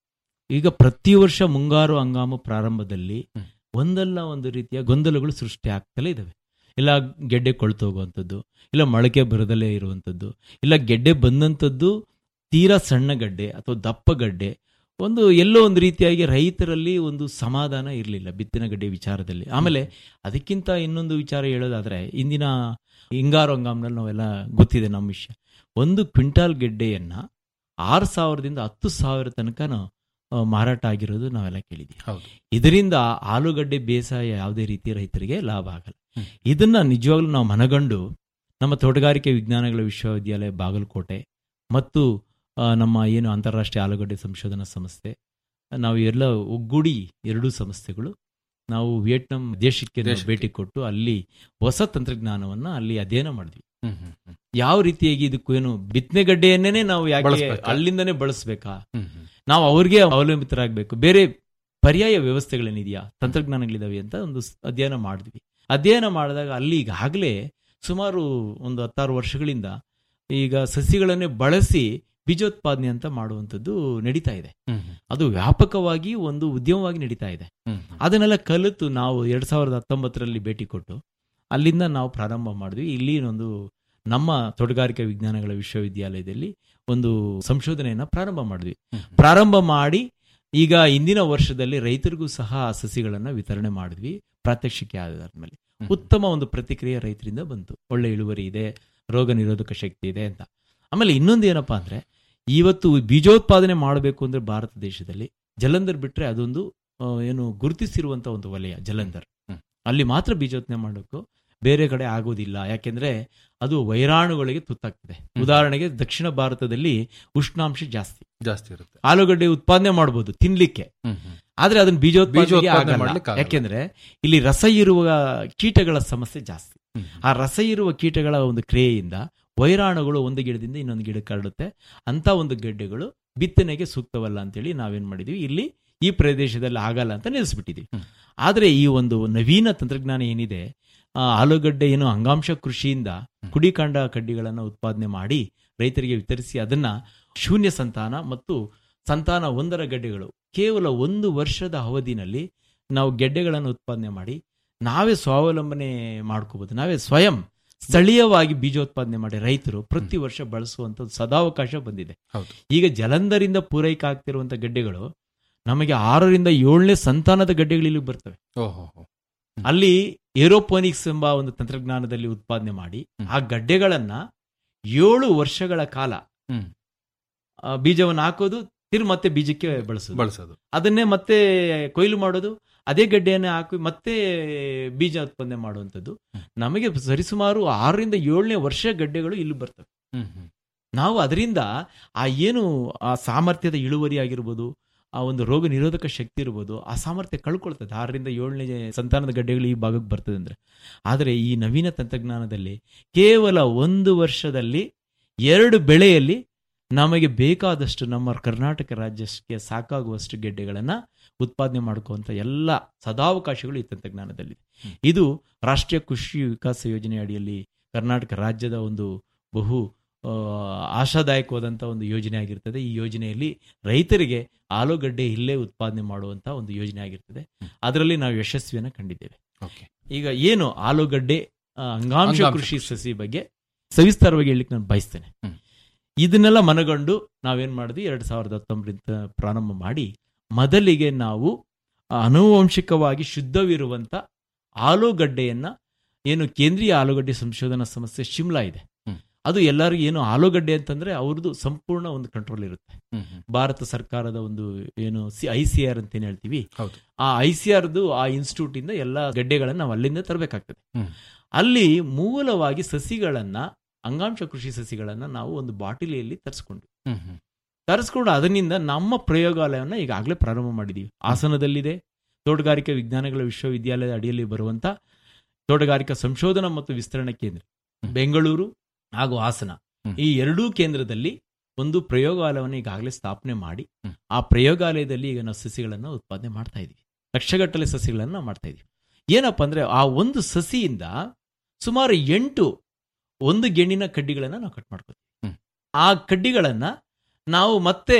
ಈಗ ಪ್ರತಿ ವರ್ಷ ಮುಂಗಾರು ಹಂಗಾಮು ಪ್ರಾರಂಭದಲ್ಲಿ ಹ್ಮ್. ಒಂದಲ್ಲ ಒಂದು ರೀತಿಯ ಗೊಂದಲಗಳು ಸೃಷ್ಟಿ ಆಗ್ತಲೇ ಇದಾವೆ ಇಲ್ಲ ಗೆಡ್ಡೆ ಕೊಳ್ತು ಹೋಗುವಂಥದ್ದು ಇಲ್ಲ ಮೊಳಕೆ ಬರದಲ್ಲೇ ಇರುವಂಥದ್ದು ಇಲ್ಲ ಗೆಡ್ಡೆ ಬಂದಂಥದ್ದು ತೀರಾ ಸಣ್ಣ ಗಡ್ಡೆ ಅಥವಾ ದಪ್ಪ ಗಡ್ಡೆ ಒಂದು ಎಲ್ಲೋ ಒಂದು ರೀತಿಯಾಗಿ ರೈತರಲ್ಲಿ ಒಂದು ಸಮಾಧಾನ ಇರಲಿಲ್ಲ ಬಿತ್ತನೆ ಗಡ್ಡೆ ವಿಚಾರದಲ್ಲಿ ಆಮೇಲೆ ಅದಕ್ಕಿಂತ ಇನ್ನೊಂದು ವಿಚಾರ ಹೇಳೋದಾದ್ರೆ ಇಂದಿನ ಹಿಂಗಾರು ಹಂಗಾಮ್ನಲ್ಲಿ ನಾವೆಲ್ಲ ಗೊತ್ತಿದೆ ನಮ್ಮ ವಿಷಯ ಒಂದು ಕ್ವಿಂಟಾಲ್ ಗೆಡ್ಡೆಯನ್ನ ಆರು ಸಾವಿರದಿಂದ ಹತ್ತು ಸಾವಿರ ತನಕ ಮಾರಾಟ ಆಗಿರೋದು ನಾವೆಲ್ಲ ಕೇಳಿದ್ವಿ ಹೌದು ಇದರಿಂದ ಆಲೂಗಡ್ಡೆ ಬೇಸಾಯ ಯಾವುದೇ ರೀತಿ ರೈತರಿಗೆ ಲಾಭ ಆಗಲ್ಲ ಹ್ಮ್. ಇದನ್ನ ನಿಜವಾಗ್ಲೂ ನಾವು ಮನಗಂಡು ನಮ್ಮ ತೋಟಗಾರಿಕೆ ವಿಜ್ಞಾನಗಳ ವಿಶ್ವವಿದ್ಯಾಲಯ ಬಾಗಲಕೋಟೆ ಮತ್ತು ಆ, ನಮ್ಮ ಏನು ಅಂತಾರಾಷ್ಟ್ರೀಯ ಆಲೂಗಡ್ಡೆ ಸಂಶೋಧನಾ ಸಂಸ್ಥೆ ನಾವು ಎಲ್ಲ ಒಗ್ಗೂಡಿ ಎರಡೂ ಸಂಸ್ಥೆಗಳು ನಾವು ವಿಯೆಟ್ನಾಂ ದೇಶಕ್ಕೆ ನಾವು ದೇಶಕ್ಕೆ. ಭೇಟಿ ಕೊಟ್ಟು ಅಲ್ಲಿ ಹೊಸ ತಂತ್ರಜ್ಞಾನವನ್ನ ಅಲ್ಲಿ ಅಧ್ಯಯನ ಮಾಡಿದ್ವಿ ಹ್ಮ್ ಹ್ಮ್ ಹ್ಮ್. ಯಾವ ರೀತಿಯಾಗಿ ಇದಕ್ಕೂ ಏನು ಬಿತ್ತನೆ ಗಡ್ಡೆಯನ್ನೇ ನಾವು ಯಾಕೆ ಬಳಸ್ಬೇಕಾ? ಅಲ್ಲಿಂದನೇ ಬಳಸ್ಬೇಕಾ ಹ್ಮ್ ಹ್ಮ್. ನಾವು ಅವ್ರಿಗೆ ಅವಲಂಬಿತರಾಗಬೇಕು ಬೇರೆ ಪರ್ಯಾಯ ವ್ಯವಸ್ಥೆಗಳೇನಿದೆಯಾ ತಂತ್ರಜ್ಞಾನಗಳಿದಾವೆ ಅಂತ ಒಂದು ಸ್- ಅಧ್ಯಯನ ಮಾಡಿದ್ವಿ ಅಧ್ಯಯನ ಮಾಡಿದಾಗ ಅಲ್ಲಿ ಈಗಾಗಲೇ ಸುಮಾರು ಒಂದು ಹತ್ತಾರು ವರ್ಷಗಳಿಂದ ಈಗ ಸಸಿಗಳನ್ನೇ ಬಳಸಿ ಬೀಜೋತ್ಪಾದನೆ ಅಂತ ಮಾಡುವಂಥದ್ದು ನಡೀತಾ ಇದೆ ಹ್ಮ್ ಹ್ಮ್. ಅದು ವ್ಯಾಪಕವಾಗಿ ಒಂದು ಉದ್ಯಮವಾಗಿ ನಡೀತಾ ಇದೆ ಹ್ಮ್ ಹ್ಮ್. ಅದನ್ನೆಲ್ಲ ಕಲಿತು ನಾವು ಎರಡ್ ಸಾವಿರದ ಹತ್ತೊಂಬತ್ತರಲ್ಲಿ ಭೇಟಿ ಕೊಟ್ಟು ಅಲ್ಲಿಂದ ನಾವು ಪ್ರಾರಂಭ ಮಾಡಿದ್ವಿ ಇಲ್ಲಿ ಒಂದು ನಮ್ಮ ತೋಟಗಾರಿಕಾ ವಿಜ್ಞಾನಗಳ ವಿಶ್ವವಿದ್ಯಾಲಯದಲ್ಲಿ ಒಂದು ಸಂಶೋಧನೆಯನ್ನ ಪ್ರಾರಂಭ ಮಾಡಿದ್ವಿ ಹ್ಮ್. ಪ್ರಾರಂಭ ಮಾಡಿ ಈಗ ಇಂದಿನ ವರ್ಷದಲ್ಲಿ ರೈತರಿಗೂ ಸಹ ಆ ಸಸಿಗಳನ್ನ ವಿತರಣೆ ಮಾಡಿದ್ವಿ ಪ್ರಾತ್ಯಕ್ಷಿಕೆ ಆಧಾರದ ಹ್ಮ್. ಉತ್ತಮ ಒಂದು ಪ್ರತಿಕ್ರಿಯೆ ರೈತರಿಂದ ಬಂತು ಒಳ್ಳೆ ಇಳುವರಿ ಇದೆ ರೋಗ ನಿರೋಧಕ ಶಕ್ತಿ ಇದೆ ಅಂತ ಆಮೇಲೆ ಇನ್ನೊಂದು ಏನಪ್ಪಾ ಅಂದ್ರೆ ಇವತ್ತು ಬೀಜೋತ್ಪಾದನೆ ಮಾಡಬೇಕು ಅಂದ್ರೆ ಭಾರತ ದೇಶದಲ್ಲಿ ಜಲಂಧರ್ ಬಿಟ್ರೆ ಅದೊಂದು ಆ, ಏನು ಗುರುತಿಸಿರುವಂತ ಒಂದು ವಲಯ ಜಲಂಧರ್ ಹ್ಮ್. ಅಲ್ಲಿ ಮಾತ್ರ ಬೀಜೋತ್ಪಾದನೆ ಮಾಡಬೇಕು ಬೇರೆ ಕಡೆ ಆಗೋದಿಲ್ಲ ಯಾಕೆಂದ್ರೆ ಅದು ವೈರಾಣುಗಳಿಗೆ ತುತ್ತಾಗ್ತದೆ ಉದಾಹರಣೆಗೆ ದಕ್ಷಿಣ ಭಾರತದಲ್ಲಿ ಉಷ್ಣಾಂಶ ಜಾಸ್ತಿ ಜಾಸ್ತಿ ಇರುತ್ತೆ ಆಲೂಗಡ್ಡೆ ಉತ್ಪಾದನೆ ಮಾಡ್ಬೋದು ತಿನ್ಲಿಕ್ಕೆ ಹ್ಮ್ ಹ್ಮ್. ಆದ್ರೆ ಅದನ್ನ ಬೀಜೋತ್ಪಾದನೆ ಬೀಜೋತ್ಪಾದನೆ ಮಾಡ್ಲಿಕ್ಕೆ ಆಗಲ್ಲ. ಯಾಕೆಂದ್ರೆ ಇಲ್ಲಿ ರಸ ಇರುವ ಕೀಟಗಳ ಸಮಸ್ಯೆ ಜಾಸ್ತಿ ಹ್ಮ್. ಆ ರಸ ಇರುವ ಕೀಟಗಳ ಒಂದು ಕ್ರಿಯೆಯಿಂದ ವೈರಾಣುಗಳು ಒಂದು ಗಿಡದಿಂದ ಇನ್ನೊಂದು ಗಿಡಕ್ಕೆ ಹರಡುತ್ತೆ ಅಂತ ಒಂದು ಗೆಡ್ಡೆಗಳು ಬಿತ್ತನೆಗೆ ಸೂಕ್ತವಲ್ಲ ಅಂತೇಳಿ ನಾವೇನ್ ಮಾಡಿದೀವಿ ಇಲ್ಲಿ ಈ ಪ್ರದೇಶದಲ್ಲಿ ಆಗಲ್ಲ ಅಂತ ನಿಲ್ಲಿಸ್ಬಿಟ್ಟಿದೀವಿ ಹ್ಮ್. ಆದ್ರೆ ಈ ಒಂದು ನವೀನ ತಂತ್ರಜ್ಞಾನ ಏನಿದೆ ಆ, ಆಲೂಗಡ್ಡೆ ಏನು ಅಂಗಾಂಶ ಕೃಷಿಯಿಂದ ಕುಡಿಕಾಂಡ ಕಡ್ಡಿಗಳನ್ನು ಉತ್ಪಾದನೆ ಮಾಡಿ ರೈತರಿಗೆ ವಿತರಿಸಿ ಅದನ್ನ ಶೂನ್ಯ ಸಂತಾನ ಮತ್ತು ಸಂತಾನ ಒಂದರ ಗಡ್ಡೆಗಳು ಕೇವಲ ಒಂದು ವರ್ಷದ ಅವಧಿನಲ್ಲಿ ನಾವು ಗೆಡ್ಡೆಗಳನ್ನು ಉತ್ಪಾದನೆ ಮಾಡಿ ನಾವೇ ಸ್ವಾವಲಂಬನೆ ಮಾಡ್ಕೋಬಹುದು ನಾವೇ ಸ್ವಯಂ ಸ್ಥಳೀಯವಾಗಿ ಬೀಜೋತ್ಪಾದನೆ ಮಾಡಿ ರೈತರು ಪ್ರತಿ ವರ್ಷ ಬಳಸುವಂತ ಸದಾವಕಾಶ ಬಂದಿದೆ ಹೌದು. ಈಗ ಜಲಂಧರಿಂದ ಪೂರೈಕೆ ಆಗ್ತಿರುವಂತ ಗಡ್ಡೆಗಳು ನಮಗೆ ಆರರಿಂದ ಏಳನೇ ಸಂತಾನದ ಗಡ್ಡೆಗಳು ಇಲ್ಲಿ ಬರ್ತವೆ ಓಹೋ ಅಲ್ಲಿ ಏರೋಪೋನಿಕ್ಸ್ ಎಂಬ ಒಂದು ತಂತ್ರಜ್ಞಾನದಲ್ಲಿ ಉತ್ಪಾದನೆ ಮಾಡಿ ಹ್ಮ್. ಆ ಗಡ್ಡೆಗಳನ್ನ ಏಳು ವರ್ಷಗಳ ಕಾಲ ಹ್ಮ್. ಆ, ಬೀಜವನ್ನು ಹಾಕೋದು ತಿರು ಮತ್ತೆ ಬೀಜಕ್ಕೆ ಬಳಸೋದು ಬಳಸೋದು ಅದನ್ನೇ ಮತ್ತೆ ಕೊಯ್ಲು ಮಾಡೋದು ಅದೇ ಗಡ್ಡೆಯನ್ನೇ ಹಾಕಿ ಮತ್ತೆ ಬೀಜ ಉತ್ಪಾದನೆ ಮಾಡುವಂಥದ್ದು ಹ್ಮ್. ನಮಗೆ ಸರಿಸುಮಾರು ಆರರಿಂದ ಏಳನೇ ವರ್ಷ ಗಡ್ಡೆಗಳು ಇಲ್ಲಿ ಬರ್ತವೆ ಹ್ಮ್ ಹ್ಮ್ ನಾವು ಅದರಿಂದ ಆ ಏನು ಆ ಸಾಮರ್ಥ್ಯದ ಇಳುವರಿ ಆಗಿರ್ಬೋದು ಆ ಒಂದು ರೋಗ ನಿರೋಧಕ ಶಕ್ತಿ ಇರ್ಬೋದು ಆ ಸಾಮರ್ಥ್ಯ ಕಳ್ಕೊಳ್ತದೆ ಆರರಿಂದ ಏಳನೇ ಸಂತಾನದ ಗಡ್ಡೆಗಳು ಈ ಭಾಗಕ್ಕೆ ಬರ್ತದೆ ಅಂದ್ರೆ ಆದರೆ ಈ ನವೀನ ತಂತ್ರಜ್ಞಾನದಲ್ಲಿ ಕೇವಲ ಒಂದು ವರ್ಷದಲ್ಲಿ ಎರಡು ಬೆಳೆಯಲ್ಲಿ ನಮಗೆ ಬೇಕಾದಷ್ಟು ನಮ್ಮ ಕರ್ನಾಟಕ ರಾಜ್ಯಕ್ಕೆ ಸಾಕಾಗುವಷ್ಟು ಗೆಡ್ಡೆಗಳನ್ನು ಉತ್ಪಾದನೆ ಮಾಡ್ಕೋವಂಥ ಎಲ್ಲ ಸದಾವಕಾಶಗಳು ಈ ತಂತ್ರಜ್ಞಾನದಲ್ಲಿದೆ ಇದು ರಾಷ್ಟ್ರೀಯ ಕೃಷಿ ವಿಕಾಸ ಯೋಜನೆ ಅಡಿಯಲ್ಲಿ ಕರ್ನಾಟಕ ರಾಜ್ಯದ ಒಂದು ಬಹು ಆ, ಆಶಾದಾಯಕವಾದಂಥ ಒಂದು ಯೋಜನೆ ಆಗಿರ್ತದೆ ಈ ಯೋಜನೆಯಲ್ಲಿ ರೈತರಿಗೆ ಆಲೂಗಡ್ಡೆ ಇಲ್ಲೇ ಉತ್ಪಾದನೆ ಮಾಡುವಂಥ ಒಂದು ಯೋಜನೆ ಆಗಿರ್ತದೆ ಅದರಲ್ಲಿ ನಾವು ಯಶಸ್ವಿಯನ್ನು ಕಂಡಿದ್ದೇವೆ ಓಕೆ ಈಗ ಏನು ಆಲೂಗಡ್ಡೆ ಆ, ಅಂಗಾಂಶ ಅಂಗಾಂಶ ಕೃಷಿ ಸಸಿ ಬಗ್ಗೆ ಸವಿಸ್ತಾರವಾಗಿ ಹೇಳಲಿಕ್ಕೆ ನಾನು ಬಯಸ್ತೇನೆ ಹ್ಮ್. ಇದನ್ನೆಲ್ಲ ಮನಗಂಡು ನಾವೇನ್ ಮಾಡಿದ್ವಿ ಎರಡ್ ಸಾವಿರದ ಹತ್ತೊಂಬರಿಂದ ಪ್ರಾರಂಭ ಮಾಡಿ ಮೊದಲಿಗೆ ನಾವು ಅನುವಂಶಿಕವಾಗಿ ಶುದ್ಧವಿರುವಂತ ಆಲೂಗಡ್ಡೆಯನ್ನ ಏನು ಕೇಂದ್ರೀಯ ಆಲೂಗಡ್ಡೆ ಸಂಶೋಧನಾ ಸಂಸ್ಥೆ ಶಿಮ್ಲಾ ಇದೆ ಹ್ಮ್. ಅದು ಎಲ್ಲರಿಗೂ ಏನು ಆಲೂಗಡ್ಡೆ ಅಂತಂದ್ರೆ ಅವ್ರದ್ದು ಸಂಪೂರ್ಣ ಒಂದು ಕಂಟ್ರೋಲ್ ಇರುತ್ತೆ ಹ್ಮ್ ಹ್ಮ್ ಭಾರತ ಸರ್ಕಾರದ ಒಂದು ಏನು ಸಿ ಐ ಸಿ ಆರ್ ಅಂತ ಏನ್ ಹೇಳ್ತೀವಿ ಹೌದು ಆ ಐ ಸಿ ಆರ್ದು ಆ ಇನ್ಸ್ಟಿಟ್ಯೂಟ್ ಇಂದ ಎಲ್ಲ ಗಡ್ಡೆಗಳನ್ನ ನಾವು ಅಲ್ಲಿಂದ ತರಬೇಕಾಗ್ತದೆ ಹ್ಮ್. ಅಲ್ಲಿ ಮೂಲವಾಗಿ ಸಸಿಗಳನ್ನ ಅಂಗಾಂಶ ಕೃಷಿ ಸಸಿಗಳನ್ನ ನಾವು ಒಂದು ಬಾಟಿಲಿಯಲ್ಲಿ ತರಿಸ್ಕೊಂಡ್ವಿ ಹ್ಮ್ ಹ್ಮ್ ತರಿಸ್ಕೊಂಡು ಅದರಿಂದ ನಮ್ಮ ಪ್ರಯೋಗಾಲಯವನ್ನ ಈಗಾಗಲೇ ಪ್ರಾರಂಭ ಮಾಡಿದೀವಿ ಹಾಸನದಲ್ಲಿದೆ ತೋಟಗಾರಿಕಾ ವಿಜ್ಞಾನಗಳ ವಿಶ್ವವಿದ್ಯಾಲಯದ ಅಡಿಯಲ್ಲಿ ಬರುವಂತ ತೋಟಗಾರಿಕಾ ಸಂಶೋಧನಾ ಮತ್ತು ವಿಸ್ತರಣಾ ಕೇಂದ್ರ ಹ್ಮ್. ಬೆಂಗಳೂರು ಹಾಗೂ ಹಾಸನ ಹ್ಮ್. ಈ ಎರಡೂ ಕೇಂದ್ರದಲ್ಲಿ ಒಂದು ಪ್ರಯೋಗಾಲಯವನ್ನು ಈಗಾಗಲೇ ಸ್ಥಾಪನೆ ಮಾಡಿ ಹ್ಮ್. ಆ ಪ್ರಯೋಗಾಲಯದಲ್ಲಿ ಈಗ ನಾವು ಸಸಿಗಳನ್ನು ಉತ್ಪಾದನೆ ಮಾಡ್ತಾ ಇದೀವಿ ಲಕ್ಷಗಟ್ಟಲೆ ಸಸಿಗಳನ್ನು ನಾವು ಮಾಡ್ತಾ ಇದೀವಿ ಏನಪ್ಪ ಅಂದ್ರೆ ಆ ಒಂದು ಸಸಿಯಿಂದ ಸುಮಾರು ಎಂಟು ಒಂದು ಗೆಣ್ಣಿನ ಕಡ್ಡಿಗಳನ್ನ ನಾವು ಕಟ್ ಮಾಡ್ಕೋತೀವಿ ಹ್ಮ್. ಆ ಕಡ್ಡಿಗಳನ್ನ ನಾವು ಮತ್ತೆ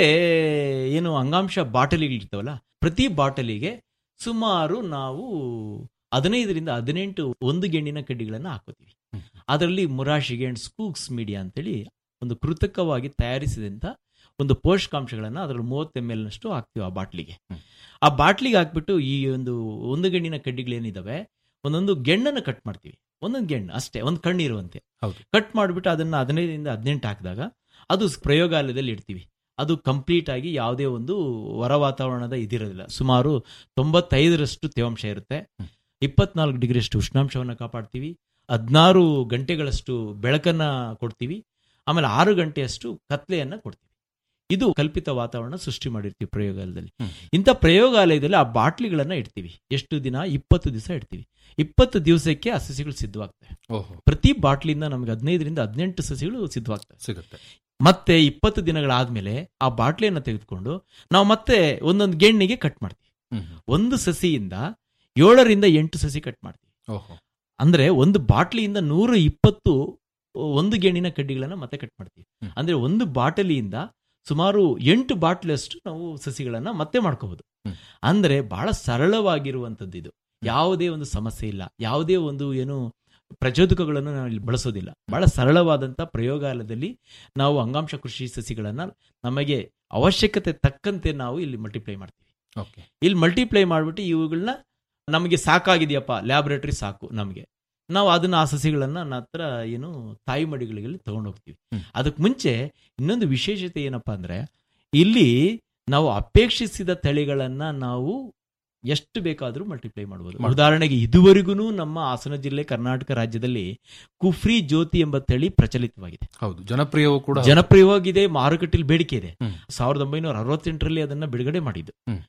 ಏನು ಅಂಗಾಂಶ ಬಾಟಲಿಗಳಿರ್ತಾವಲ್ಲ ಪ್ರತಿ ಬಾಟಲಿಗೆ ಸುಮಾರು ನಾವು ಹದಿನೈದರಿಂದ ಹದಿನೆಂಟು ಒಂದು ಗೆಣ್ಣಿನ ಕಡ್ಡಿಗಳನ್ನ ಹಾಕೋತೀವಿ ಹ್ಮ್. ಅದರಲ್ಲಿ ಮುರಾಶಿಗೆ ಅಂಡ್ ಸ್ಕೂಕ್ಸ್ ಮೀಡಿಯಾ ಅಂತೇಳಿ ಒಂದು ಕೃತಕವಾಗಿ ತಯಾರಿಸಿದಂತ ಒಂದು ಪೋಷಕಾಂಶಗಳನ್ನ ಅದರಲ್ಲಿ ಮೂವತ್ತು ಎಮ್ ಎಲ್ ನಷ್ಟು ಹಾಕ್ತೀವಿ ಆ ಬಾಟ್ಲಿಗೆ ಹ್ಮ್. ಆ ಬಾಟ್ಲಿಗೆ ಹಾಕ್ಬಿಟ್ಟು ಈ ಒಂದು ಒಂದು ಗೆಣ್ಣಿನ ಕಡ್ಡಿಗಳೇನಿದಾವೆ ಒಂದೊಂದು ಗೆಣ್ಣನ್ನು ಕಟ್ ಮಾಡ್ತೀವಿ ಒಂದೊಂದು ಗೆಣ್ಣು ಅಷ್ಟೇ ಒಂದು ಕಣ್ಣು ಇರುವಂತೆ ಹೌದು. ಕಟ್ ಮಾಡಿಬಿಟ್ಟು ಅದನ್ನ ಹದಿನೈದರಿಂದ ಹದಿನೆಂಟು ಹಾಕಿದಾಗ ಅದು ಪ್ರಯೋಗಾಲಯದಲ್ಲಿ ಇಡ್ತೀವಿ ಅದು ಕಂಪ್ಲೀಟ್ ಆಗಿ ಯಾವುದೇ ಒಂದು ಹೊರ ವಾತಾವರಣದ ಇದಿರೋದಿಲ್ಲ ಸುಮಾರು ತೊಂಬತ್ತೈದರಷ್ಟು ತೇವಾಂಶ ಇರುತ್ತೆ ಹ್ಮ್. ಇಪ್ಪತ್ನಾಲ್ಕು ಡಿಗ್ರಿಯಷ್ಟು ಉಷ್ಣಾಂಶವನ್ನು ಕಾಪಾಡ್ತೀವಿ ಹದಿನಾರು ಗಂಟೆಗಳಷ್ಟು ಬೆಳಕನ್ನ ಕೊಡ್ತೀವಿ ಆಮೇಲೆ ಆರು ಗಂಟೆಯಷ್ಟು ಕತ್ಲೆಯನ್ನ ಕೊಡ್ತೀವಿ ಇದು ಕಲ್ಪಿತ ವಾತಾವರಣ ಸೃಷ್ಟಿ ಮಾಡಿರ್ತೀವಿ ಪ್ರಯೋಗಾಲಯದಲ್ಲಿ ಹ್ಮ್. ಇಂಥ ಪ್ರಯೋಗಾಲಯದಲ್ಲಿ ಆ ಬಾಟ್ಲಿಗಳನ್ನ ಇಡ್ತೀವಿ ಎಷ್ಟು ದಿನ ಇಪ್ಪತ್ತು ದಿವಸ ಇಡ್ತೀವಿ ಇಪ್ಪತ್ತು ದಿವಸಕ್ಕೆ ಆ ಸಸಿಗಳು ಸಿದ್ಧವಾಗ್ತವೆ ಓಹೋ ಪ್ರತಿ ಬಾಟ್ಲಿಂದ ನಮಗೆ ಹದಿನೈದರಿಂದ ಹದಿನೆಂಟು ಸಸಿಗಳು ಸಿದ್ಧವಾಗ್ತವೆ ಸಿಗುತ್ತೆ ಮತ್ತೆ ಇಪ್ಪತ್ತು ದಿನಗಳಾದ್ಮೇಲೆ ಆ ಬಾಟ್ಲಿಯನ್ನು ತೆಗೆದುಕೊಂಡು ನಾವು ಮತ್ತೆ ಒಂದೊಂದು ಗೆಣ್ಣಿಗೆ ಕಟ್ ಮಾಡ್ತೀವಿ ಹ್ಮ್ ಹ್ಮ್. ಒಂದು ಸಸಿಯಿಂದ ಏಳರಿಂದ ಎಂಟು ಸಸಿ ಕಟ್ ಮಾಡ್ತೀವಿ ಓಹೋ ಅಂದ್ರೆ ಒಂದು ಬಾಟ್ಲಿಯಿಂದ ನೂರ ಇಪ್ಪತ್ತು ಒಂದು ಗೆಣ್ಣಿನ ಕಡ್ಡಿಗಳನ್ನ ಮತ್ತೆ ಕಟ್ ಮಾಡ್ತೀವಿ ಹ್ಮ್. ಅಂದ್ರೆ ಒಂದು ಬಾಟಲಿಯಿಂದ ಸುಮಾರು ಎಂಟು ಬಾಟ್ಲಷ್ಟು ನಾವು ಸಸಿಗಳನ್ನ ಮತ್ತೆ ಮಾಡ್ಕೋಬಹುದು ಹ್ಮ್. ಅಂದ್ರೆ ಬಹಳ ಸರಳವಾಗಿರುವಂತದ್ದು ಇದು ಯಾವುದೇ ಒಂದು ಸಮಸ್ಯೆ ಇಲ್ಲ ಯಾವುದೇ ಒಂದು ಏನು ಪ್ರಚೋದಕಗಳನ್ನು ನಾವು ಇಲ್ಲಿ ಬಳಸೋದಿಲ್ಲ ಬಹಳ ಸರಳವಾದಂತ ಪ್ರಯೋಗಾಲಯದಲ್ಲಿ ನಾವು ಅಂಗಾಂಶ ಕೃಷಿ ಸಸಿಗಳನ್ನ ನಮಗೆ ಅವಶ್ಯಕತೆ ತಕ್ಕಂತೆ ನಾವು ಇಲ್ಲಿ ಮಲ್ಟಿಪ್ಲೈ ಮಾಡ್ತೀವಿ ಓಕೆ ಇಲ್ಲಿ ಮಲ್ಟಿಪ್ಲೈ ಮಾಡಿಬಿಟ್ಟು ಇವುಗಳನ್ನ ನಮಗೆ ಸಾಕಾಗಿದೆಯಪ್ಪ ಲ್ಯಾಬೊರೇಟರಿ ಸಾಕು ನಮಗೆ ನಾವು ಅದನ್ನ ಆ ಸಸಿಗಳನ್ನ ನನ್ನ ಹತ್ರ ಏನು ತಾಯಿ ಮಡಿಗಳಿಗೆ ತಗೊಂಡು ಹೋಗ್ತೀವಿ ಹ್ಮ್. ಅದಕ್ಕೆ ಮುಂಚೆ ಇನ್ನೊಂದು ವಿಶೇಷತೆ ಏನಪ್ಪಾ ಅಂದ್ರೆ ಇಲ್ಲಿ ನಾವು ಅಪೇಕ್ಷಿಸಿದ ತಳಿಗಳನ್ನ ನಾವು ಎಷ್ಟು ಬೇಕಾದರೂ ಮಲ್ಟಿಪ್ಲೈ ಮಾಡಬಹುದು ಮಾಡ್ಬೋದು. ಉದಾಹರಣೆಗೆ ಇದುವರೆಗೂ ನಮ್ಮ ಹಾಸನ ಜಿಲ್ಲೆ ಕರ್ನಾಟಕ ರಾಜ್ಯದಲ್ಲಿ ಕುಫ್ರಿ ಜ್ಯೋತಿ ಎಂಬ ತಳಿ ಪ್ರಚಲಿತವಾಗಿದೆ ಹೌದು ಜನಪ್ರಿಯವೂ ಕೂಡ ಹೌದು. ಜನಪ್ರಿಯವಾಗಿದೆ ಮಾರುಕಟ್ಟೆಯಲ್ಲಿ ಬೇಡಿಕೆ ಇದೆ ಹ್ಮ್. ಸಾವಿರದ ಒಂಬೈನೂರ ಅರವತ್ತೆಂಟರಲ್ಲಿ ಅದನ್ನ ಬಿಡುಗಡೆ ಮಾಡಿದ್ದು ಹ್ಮ್.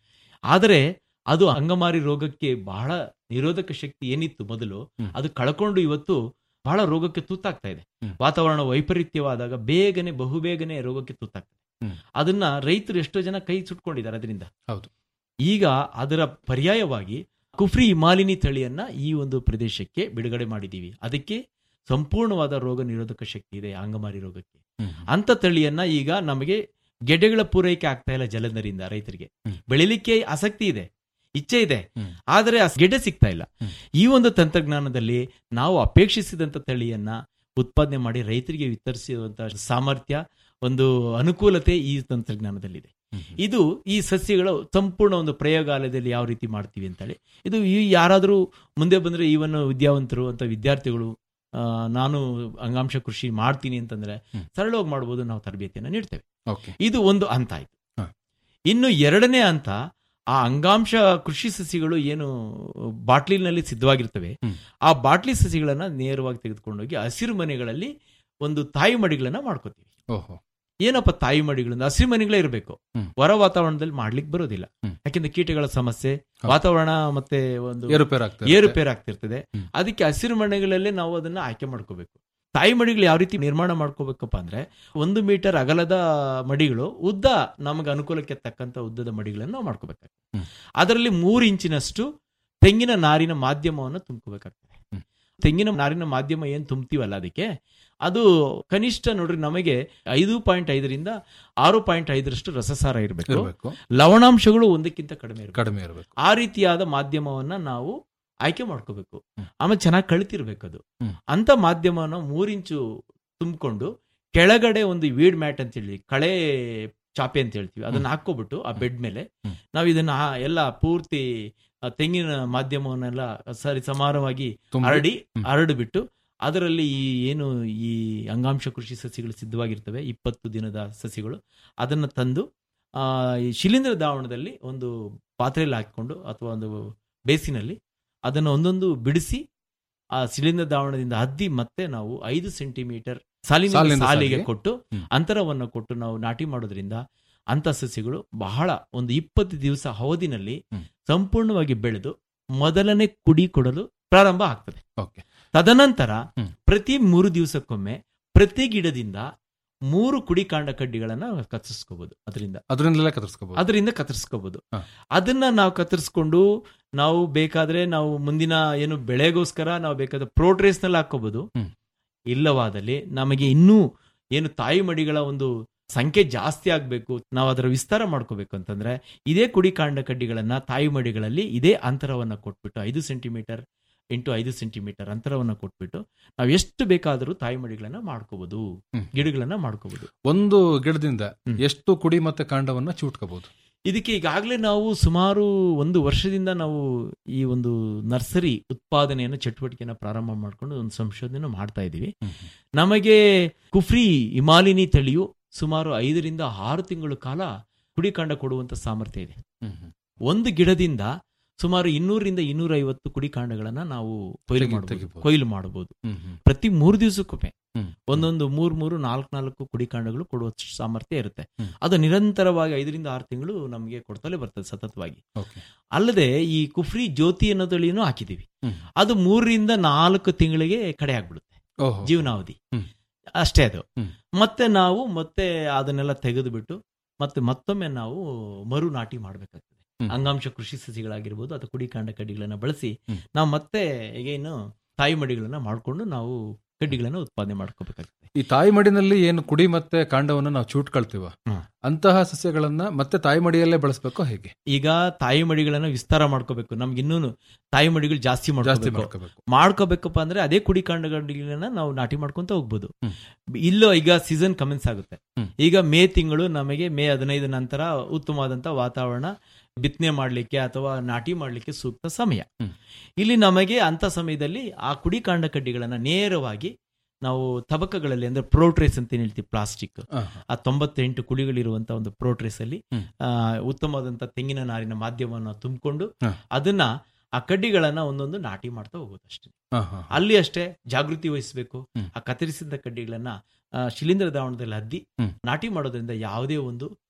ಆದರೆ ಅದು ಅಂಗಮಾರಿ ರೋಗಕ್ಕೆ ಬಹಳ ನಿರೋಧಕ ಶಕ್ತಿ ಏನಿತ್ತು ಮೊದಲು ಹ್ಮ್. ಅದು ಕಳ್ಕೊಂಡು ಇವತ್ತು ಬಹಳ ರೋಗಕ್ಕೆ ತುತ್ತಾಗ್ತಾ ಇದೆ ಹ್ಮ್. ವಾತಾವರಣ ವೈಪರೀತ್ಯವಾದಾಗ ಬೇಗನೆ ಬಹುಬೇಗನೆ ರೋಗಕ್ಕೆ ತುತ್ತಾಗ್ತದೆ ಹ್ಮ್. ಅದನ್ನ ರೈತರು ಎಷ್ಟೋ ಜನ ಕೈ ಸುಟ್ಕೊಂಡಿದ್ದಾರೆ ಅದರಿಂದ ಹೌದು. ಈಗ ಅದರ ಪರ್ಯಾಯವಾಗಿ ಕುಫ್ರಿ ಹಿಮಾಲಿನಿ ತಳಿಯನ್ನ ಈ ಒಂದು ಪ್ರದೇಶಕ್ಕೆ ಬಿಡುಗಡೆ ಮಾಡಿದೀವಿ ಅದಕ್ಕೆ ಸಂಪೂರ್ಣವಾದ ರೋಗ ನಿರೋಧಕ ಶಕ್ತಿ ಇದೆ ಅಂಗಮಾರಿ ರೋಗಕ್ಕೆ ಹ್ಮ್. ಅಂತ ತಳಿಯನ್ನ ಈಗ ನಮಗೆ ಗೆಡ್ಡೆಗಳ ಪೂರೈಕೆ ಆಗ್ತಾ ಇಲ್ಲ ಜಲಂಧರಿಂದ ರೈತರಿಗೆ ಹ್ಮ್. ಬೆಳಿಲಿಕ್ಕೆ ಆಸಕ್ತಿ ಇದೆ ಇಚ್ಛೆ ಇದೆ ಹ್ಮ್. ಆದರೆ ಆ ಗೆಡ್ಡೆ ಸಿಗ್ತಾ ಇಲ್ಲ ಹ್ಮ್. ಈ ಒಂದು ತಂತ್ರಜ್ಞಾನದಲ್ಲಿ ನಾವು ಅಪೇಕ್ಷಿಸಿದಂತ ತಳಿಯನ್ನ ಉತ್ಪಾದನೆ ಮಾಡಿ ರೈತರಿಗೆ ವಿತರಿಸುವಂತ ಸಾಮರ್ಥ್ಯ ಒಂದು ಅನುಕೂಲತೆ ಈ ತಂತ್ರಜ್ಞಾನದಲ್ಲಿದೆ ಹ್ಮ್. ಇದು ಈ ಸಸ್ಯಗಳ ಸಂಪೂರ್ಣ ಒಂದು ಪ್ರಯೋಗಾಲಯದಲ್ಲಿ ಯಾವ ರೀತಿ ಮಾಡ್ತೀವಿ ಅಂತೇಳಿ ಇದು ಈ ಯಾರಾದರೂ ಮುಂದೆ ಬಂದ್ರೆ ಈವನ್ ವಿದ್ಯಾವಂತರು ಅಂತ ವಿದ್ಯಾರ್ಥಿಗಳು ಆ, ನಾನು ಅಂಗಾಂಶ ಕೃಷಿ ಮಾಡ್ತೀನಿ ಅಂತಂದ್ರೆ ಹ್ಮ್. ಸರಳವಾಗಿ ಮಾಡ್ಬೋದು ನಾವು ತರಬೇತಿಯನ್ನು ನೀಡ್ತೇವೆ ಓಕೆ ಇದು ಒಂದು ಹಂತ ಆಯ್ತು ಹ. ಇನ್ನು ಎರಡನೇ ಹಂತ ಆ ಅಂಗಾಂಶ ಕೃಷಿ ಸಸಿಗಳು ಏನು ಬಾಟ್ಲಿನಲ್ಲಿ ಸಿದ್ಧವಾಗಿರ್ತವೆ ಹ್ಮ್. ಆ ಬಾಟ್ಲಿ ಸಸಿಗಳನ್ನ ನೇರವಾಗಿ ತೆಗೆದುಕೊಂಡೋಗಿ ಹಸಿರು ಮನೆಗಳಲ್ಲಿ ಒಂದು ತಾಯಿ ಮಡಿಗಳನ್ನ ಮಾಡ್ಕೋತೀವಿ ಓಹೋ ಏನಪ್ಪ ತಾಯಿ ಮಡಿಗಳಿಂದ ಹಸಿರು ಮನೆಗಳೇ ಇರಬೇಕು ಹ್ಮ್. ಹೊರ ವಾತಾವರಣದಲ್ಲಿ ಮಾಡ್ಲಿಕ್ಕೆ ಬರೋದಿಲ್ಲ ಹ್ಮ್. ಯಾಕೆಂದ್ರೆ ಕೀಟಗಳ ಸಮಸ್ಯೆ ಹೌದು. ವಾತಾವರಣ ಮತ್ತೆ ಒಂದು ಏರುಪೇರು ಆಗ್ತದೆ ಏರುಪೇರು ಆಗ್ತಿರ್ತದೆ ಹ್ಮ್. ಅದಕ್ಕೆ ಹಸಿರು ಮನೆಗಳಲ್ಲೇ ನಾವು ಅದನ್ನ ಆಯ್ಕೆ ಮಾಡ್ಕೋಬೇಕು ತಾಯಿ ಮಡಿಗಳು ಯಾವ ರೀತಿ ನಿರ್ಮಾಣ ಮಾಡ್ಕೋಬೇಕಪ್ಪ ಅಂದ್ರೆ ಒಂದು ಮೀಟರ್ ಅಗಲದ ಮಡಿಗಳು ಉದ್ದ ನಮಗೆ ಅನುಕೂಲಕ್ಕೆ ತಕ್ಕಂತ ಉದ್ದದ ಮಡಿಗಳನ್ನು ನಾವು ಮಾಡ್ಕೋಬೇಕಾಗ್ತದೆ ಹ್ಮ್. ಅದರಲ್ಲಿ ಮೂರು ಇಂಚಿನಷ್ಟು ತೆಂಗಿನ ನಾರಿನ ಮಾಧ್ಯಮವನ್ನು ತುಂಬ್ಕೋಬೇಕಾಗ್ತದೆ ಹ್ಮ್. ತೆಂಗಿನ ನಾರಿನ ಮಾಧ್ಯಮ ಏನ್ ತುಂಬ್ತೀವಲ್ಲ ಅದಕ್ಕೆ ಅದು ಕನಿಷ್ಠ ನೋಡ್ರಿ ನಮಗೆ ಐದು ಪಾಯಿಂಟ್ ಐದರಿಂದ ಆರು ಪಾಯಿಂಟ್ ಐದರಷ್ಟು ರಸಸಾರ ಇರಬೇಕು ಇರಬೇಕು ಲವಣಾಂಶಗಳು ಒಂದಕ್ಕಿಂತ ಕಡಿಮೆ ಇರಬೇಕು ಕಡಿಮೆ ಇರಬೇಕು ಆ ರೀತಿಯಾದ ಮಾಧ್ಯಮವನ್ನ ನಾವು ಆಯ್ಕೆ ಮಾಡ್ಕೋಬೇಕು ಹ್ಮ್. ಆಮೇಲೆ ಚೆನ್ನಾಗಿ ಕಳಿತಿರ್ಬೇಕು ಅದು ಹ್ಮ್. ಅಂತ ಮಾಧ್ಯಮನ ಮೂರಿಂಚು ತುಂಬಿಕೊಂಡು ಕೆಳಗಡೆ ಒಂದು ವೀಡ್ ಮ್ಯಾಟ್ ಅಂತ ಹೇಳಿ ಕಳೆ ಚಾಪೆ ಅಂತ ಹೇಳ್ತೀವಿ ಅದನ್ನ ಹಾಕೋಬಿಟ್ಟು ಆ ಬೆಡ್ ಮೇಲೆ ಹ್ಮ್. ನಾವು ಇದನ್ನ ಆ- ಎಲ್ಲ ಪೂರ್ತಿ ಆ ತೆಂಗಿನ ಮಾಧ್ಯಮವನ್ನೆಲ್ಲ ಸರಿ ಸಮಾನವಾಗಿ ತುಂಬಿ- ಹರಡಿ ಹ್ಮ್. ಹರಡಿಬಿಟ್ಟು ಅದರಲ್ಲಿ ಈ ಏನು ಈ ಅಂಗಾಂಶ ಕೃಷಿ ಸಸಿಗಳು ಸಿದ್ಧವಾಗಿರ್ತವೆ ಇಪ್ಪತ್ತು ದಿನದ ಸಸಿಗಳು ಅದನ್ನು ತಂದು ಆ, ಈ ಶಿಲೀಂಧ್ರ ದಾವಣದಲ್ಲಿ ಒಂದು ಪಾತ್ರೆಯಲ್ಲಿ ಹಾಕಿಕೊಂಡು ಅಥವಾ ಒಂದು ಬೇಸಿನಲ್ಲಿ ಅದನ್ನು ಒಂದೊಂದು ಬಿಡಿಸಿ ಆ ಶಿಲೀಂಧ್ರ ದಾವಣದಿಂದ ಹದ್ದಿ ಮತ್ತೆ ನಾವು ಐದು ಸೆಂಟಿಮೀಟರ್ ಸಾಲಿನ ಸಾಲಿನಿಂದ ಸಾಲಿಗೆ ಸಾಲಿಗೆ. ಕೊಟ್ಟು ಹ್ಮ್. ಅಂತರವನ್ನು ಕೊಟ್ಟು ನಾವು ನಾಟಿ ಮಾಡೋದ್ರಿಂದ ಅಂತ ಸಸ್ಯಗಳು ಬಹಳ ಒಂದು ಇಪ್ಪತ್ತು ದಿವಸ ಅವಧಿನಲ್ಲಿ ಹ್ಮ್. ಸಂಪೂರ್ಣವಾಗಿ ಬೆಳೆದು ಮೊದಲನೇ ಕುಡಿ ಕೊಡಲು ಪ್ರಾರಂಭ ಆಗ್ತದೆ ಓಕೆ ತದನಂತರ ಹ್ಮ್. ಪ್ರತಿ ಮೂರು ದಿವಸಕ್ಕೊಮ್ಮೆ ಪ್ರತಿ ಗಿಡದಿಂದ ಮೂರು ಕುಡಿ ಕಾಂಡ ಕಡ್ಡಿಗಳನ್ನ ಕತ್ತರಿಸ್ಕೋಬಹುದು ಅದರಿಂದ ಅದರಿಂದಲೇ ಕತ್ತರಿಸ್ಕೋಬಹುದು ಅದರಿಂದ ಕತ್ತರಿಸ್ಕೋಬಹುದು ಹ. ಅದನ್ನ ನಾವು ಕತ್ತರಿಸ್ಕೊಂಡು ನಾವು ಬೇಕಾದ್ರೆ ನಾವು ಮುಂದಿನ ಏನು ಬೆಳೆಗೋಸ್ಕರ ನಾವು ಬೇಕಾದ್ರೆ ಪ್ರೋಟ್ರೇಸ್ ನಲ್ಲಿ ಹಾಕೋಬಹುದು ಹ್ಮ್. ಇಲ್ಲವಾದಲ್ಲಿ ನಮಗೆ ಇನ್ನೂ ಏನು ತಾಯಿ ಮಡಿಗಳ ಒಂದು ಸಂಖ್ಯೆ ಜಾಸ್ತಿ ಆಗ್ಬೇಕು ನಾವು ಅದರ ವಿಸ್ತಾರ ಮಾಡ್ಕೋಬೇಕು ಅಂತಂದ್ರೆ ಇದೇ ಕುಡಿ ಕಾಂಡ ಕಡ್ಡಿಗಳನ್ನ ತಾಯಿ ಮಡಿಗಳಲ್ಲಿ ಇದೇ ಅಂತರವನ್ನ ಕೊಟ್ಬಿಟ್ಟು ಐದು ಸೆಂಟಿಮೀಟರ್ ಇಂಟು ಐದು ಸೆಂಟಿಮೀಟರ್ ಅಂತರವನ್ನ ಕೊಟ್ಬಿಟ್ಟು ನಾವು ಎಷ್ಟು ಬೇಕಾದರೂ ತಾಯಿ ಮಡಿಗಳನ್ನ ಮಾಡ್ಕೋಬಹುದು ಹ್ಮ್. ಗಿಡಗಳನ್ನ ಮಾಡ್ಕೋಬಹುದು ಒಂದು ಗಿಡದಿಂದ ಹ್ಮ್. ಎಷ್ಟು ಕುಡಿ ಮತ್ತೆ ಕಾಂಡವನ್ನ ಚಿವುಟ್ಕೋಬಹುದು ಇದಕ್ಕೆ ಈಗಾಗಲೇ ನಾವು ಸುಮಾರು ಒಂದು ವರ್ಷದಿಂದ ನಾವು ಈ ಒಂದು ನರ್ಸರಿ ಉತ್ಪಾದನೆಯನ್ನು ಚಟುವಟಿಕೆಯನ್ನು ಪ್ರಾರಂಭ ಮಾಡಿಕೊಂಡು ಒಂದು ಸಂಶೋಧನೆ ಮಾಡ್ತಾ ಇದ್ದೀವಿ ನಮಗೆ ಕುಫ್ರಿ ಹಿಮಾಲಿನಿ ತಳಿಯು ಸುಮಾರು ಐದರಿಂದ ಆರು ತಿಂಗಳ ಕಾಲ ಕುಡಿಕಾಂಡ ಕೊಡುವಂತ ಸಾಮರ್ಥ್ಯ ಇದೆ ಒಂದು ಗಿಡದಿಂದ ಸುಮಾರು ಇನ್ನೂರಿಂದ ಇನ್ನೂರ ಐವತ್ತು ಕುಡಿಕಾಂಡಗಳನ್ನ ನಾವು ಕೊಯ್ಲು ತೆಗಿ- ಮಾಡಬಹುದು ತೆಗಿಬೋದು. ಕೊಯ್ಲು ಮಾಡಬಹುದು ಪ್ರತಿ ಮೂರು ದಿವಸಕ್ಕೊಮ್ಮೆ ಹ್ಮ್. ಒಂದೊಂದು ಮೂರ್ ಮೂರು ನಾಲ್ಕು ನಾಲ್ಕು ಕುಡಿಕಾಂಡಗಳು ಕೊಡುವ ಸಾಮರ್ಥ್ಯ ಇರುತ್ತೆ ಹ್ಮ್. ಅದು ನಿರಂತರವಾಗಿ ಐದರಿಂದ ಆರು ತಿಂಗಳು ನಮಗೆ ಕೊಡ್ತಲೇ ಬರ್ತದೆ ಸತತವಾಗಿ ಓಕೆ ಅಲ್ಲದೆ ಈ ಕುಫ್ರಿ ಜ್ಯೋತಿ ಅನ್ನೋ ತಳಿನೂ ಹಾಕಿದೀವಿ ಹ್ಮ್. ಅದು ಮೂರರಿಂದ ನಾಲ್ಕು ತಿಂಗಳಿಗೆ ಕಡೆ ಆಗ್ಬಿಡುತ್ತೆ ಓಹೋ ಜೀವನಾವಧಿ ಹ್ಮ್. ಅಷ್ಟೇ ಅದು ಹ್ಮ್. ಮತ್ತೆ ನಾವು ಮತ್ತೆ ಅದನ್ನೆಲ್ಲ ತೆಗೆದು ಬಿಟ್ಟು ಮತ್ತೆ ಮತ್ತೊಮ್ಮೆ ನಾವು ಮರು ನಾಟಿ ಮಾಡಬೇಕಾಗ್ತದೆ ಹ್ಮ್. ಅಂಗಾಂಶ ಕೃಷಿ ಸಸಿಗಳಾಗಿರ್ಬೋದು ಅಥವಾ ಕುಡಿ ಕಾಂಡ ಕಡ್ಡಿಗಳನ್ನ ಬಳಸಿ ಹ್ಮ್. ನಾವು ಮತ್ತೆ ಏನು ತಾಯಿ ಮಡಿಗಳನ್ನ ಮಾಡಿಕೊಂಡು ನಾವು ಕಡ್ಡಿಗಳನ್ನ ಉತ್ಪಾದನೆ ಮಾಡ್ಕೋಬೇಕಾಗ್ತದೆ ಈ ತಾಯಿ ಮಡಿನಲ್ಲಿ ಏನು ಕುಡಿ ಮತ್ತೆ ಕಾಂಡವನ್ನ ನಾವು ಚೂಟ್ಕೊಳ್ತೀವ ಹ್ಮ್. ಅಂತಹ ಸಸ್ಯಗಳನ್ನ ಮತ್ತೆ ತಾಯಿ ಮಡಿಯಲ್ಲೇ ಬಳಸಬೇಕು ಹೇಗೆ ಈಗ ತಾಯಿ ಮಡಿಗಳನ್ನ ವಿಸ್ತಾರ ಮಾಡ್ಕೋಬೇಕು ನಮ್ಗೆ ಇನ್ನೂ ತಾಯಿ ಮಡಿಗಳು ಜಾಸ್ತಿ ಜಾಸ್ತಿ ಮಾಡ್ಕೋಬೇಕು ಮಾಡ್ಕೋಬೇಕು ಮಾಡ್ಕೋಬೇಕಪ್ಪ ಅಂದ್ರೆ ಅದೇ ಕುಡಿ ಕಾಂಡಗಳನ್ನ ನಾವು ನಾಟಿ ಮಾಡ್ಕೊಂತ ಹೋಗ್ಬೋದು ಹ್ಮ್. ಇಲ್ಲೋ ಈಗ ಸೀಸನ್ ಕಮೆನ್ಸ್ ಆಗುತ್ತೆ ಹ್ಮ್. ಈಗ ಮೇ ತಿಂಗಳು ನಮಗೆ ಮೇ ಹದಿನೈದು ನಂತರ ಉತ್ತಮವಾದಂತ ವಾತಾವರಣ ಬಿತ್ತನೆ ಮಾಡ್ಲಿಕ್ಕೆ ಅಥವಾ ನಾಟಿ ಮಾಡ್ಲಿಕ್ಕೆ ಸೂಕ್ತ ಸಮಯ ಹ್ಮ್. ಇಲ್ಲಿ ನಮಗೆ ಅಂತ ಸಮಯದಲ್ಲಿ ಆ ಕುಡಿ ಕಾಂಡ ಕಡ್ಡಿಗಳನ್ನ ನೇರವಾಗಿ ನಾವು ತಬಕಗಳಲ್ಲಿ ಅಂದ್ರೆ ಪ್ರೋಟ್ರೇಸ್ ಅಂತ ಏನ್ ಹೇಳ್ತೀವಿ ಪ್ಲಾಸ್ಟಿಕ್ ಆ, ಆ ತೊಂಬತ್ತೆಂಟು ಕುಳಿಗಳಿರುವಂತ ಒಂದು ಪ್ರೋಟ್ರೇಸ್ ಅಲ್ಲಿ ಹ್ಮ್. ಆ, ಉತ್ತಮವಾದಂತ ತೆಂಗಿನ ನಾರಿನ ಮಾಧ್ಯಮವನ್ನು ತುಂಬಿಕೊಂಡು ಹ. ಅದನ್ನ ಆ ಕಡ್ಡಿಗಳನ್ನ ಒಂದೊಂದು ನಾಟಿ ಮಾಡ್ತಾ ಹೋಗೋದು ಅಷ್ಟೇ ಆ, ಆ, ಅಲ್ಲಿ ಅಷ್ಟೇ ಜಾಗೃತಿ ವಹಿಸಬೇಕು ಹ್ಮ್. ಆ ಕತ್ತರಿಸಿದ ಕಡ್ಡಿಗಳನ್ನ ಆ, ಶಿಲೀಂಧ್ರ ದಾವಣದಲ್ಲಿ ಹದ್ದಿ ಹ್ಮ್. ನಾಟಿ ಮಾಡೋದ್ರಿಂದ ಯಾವುದೇ ಒಂದು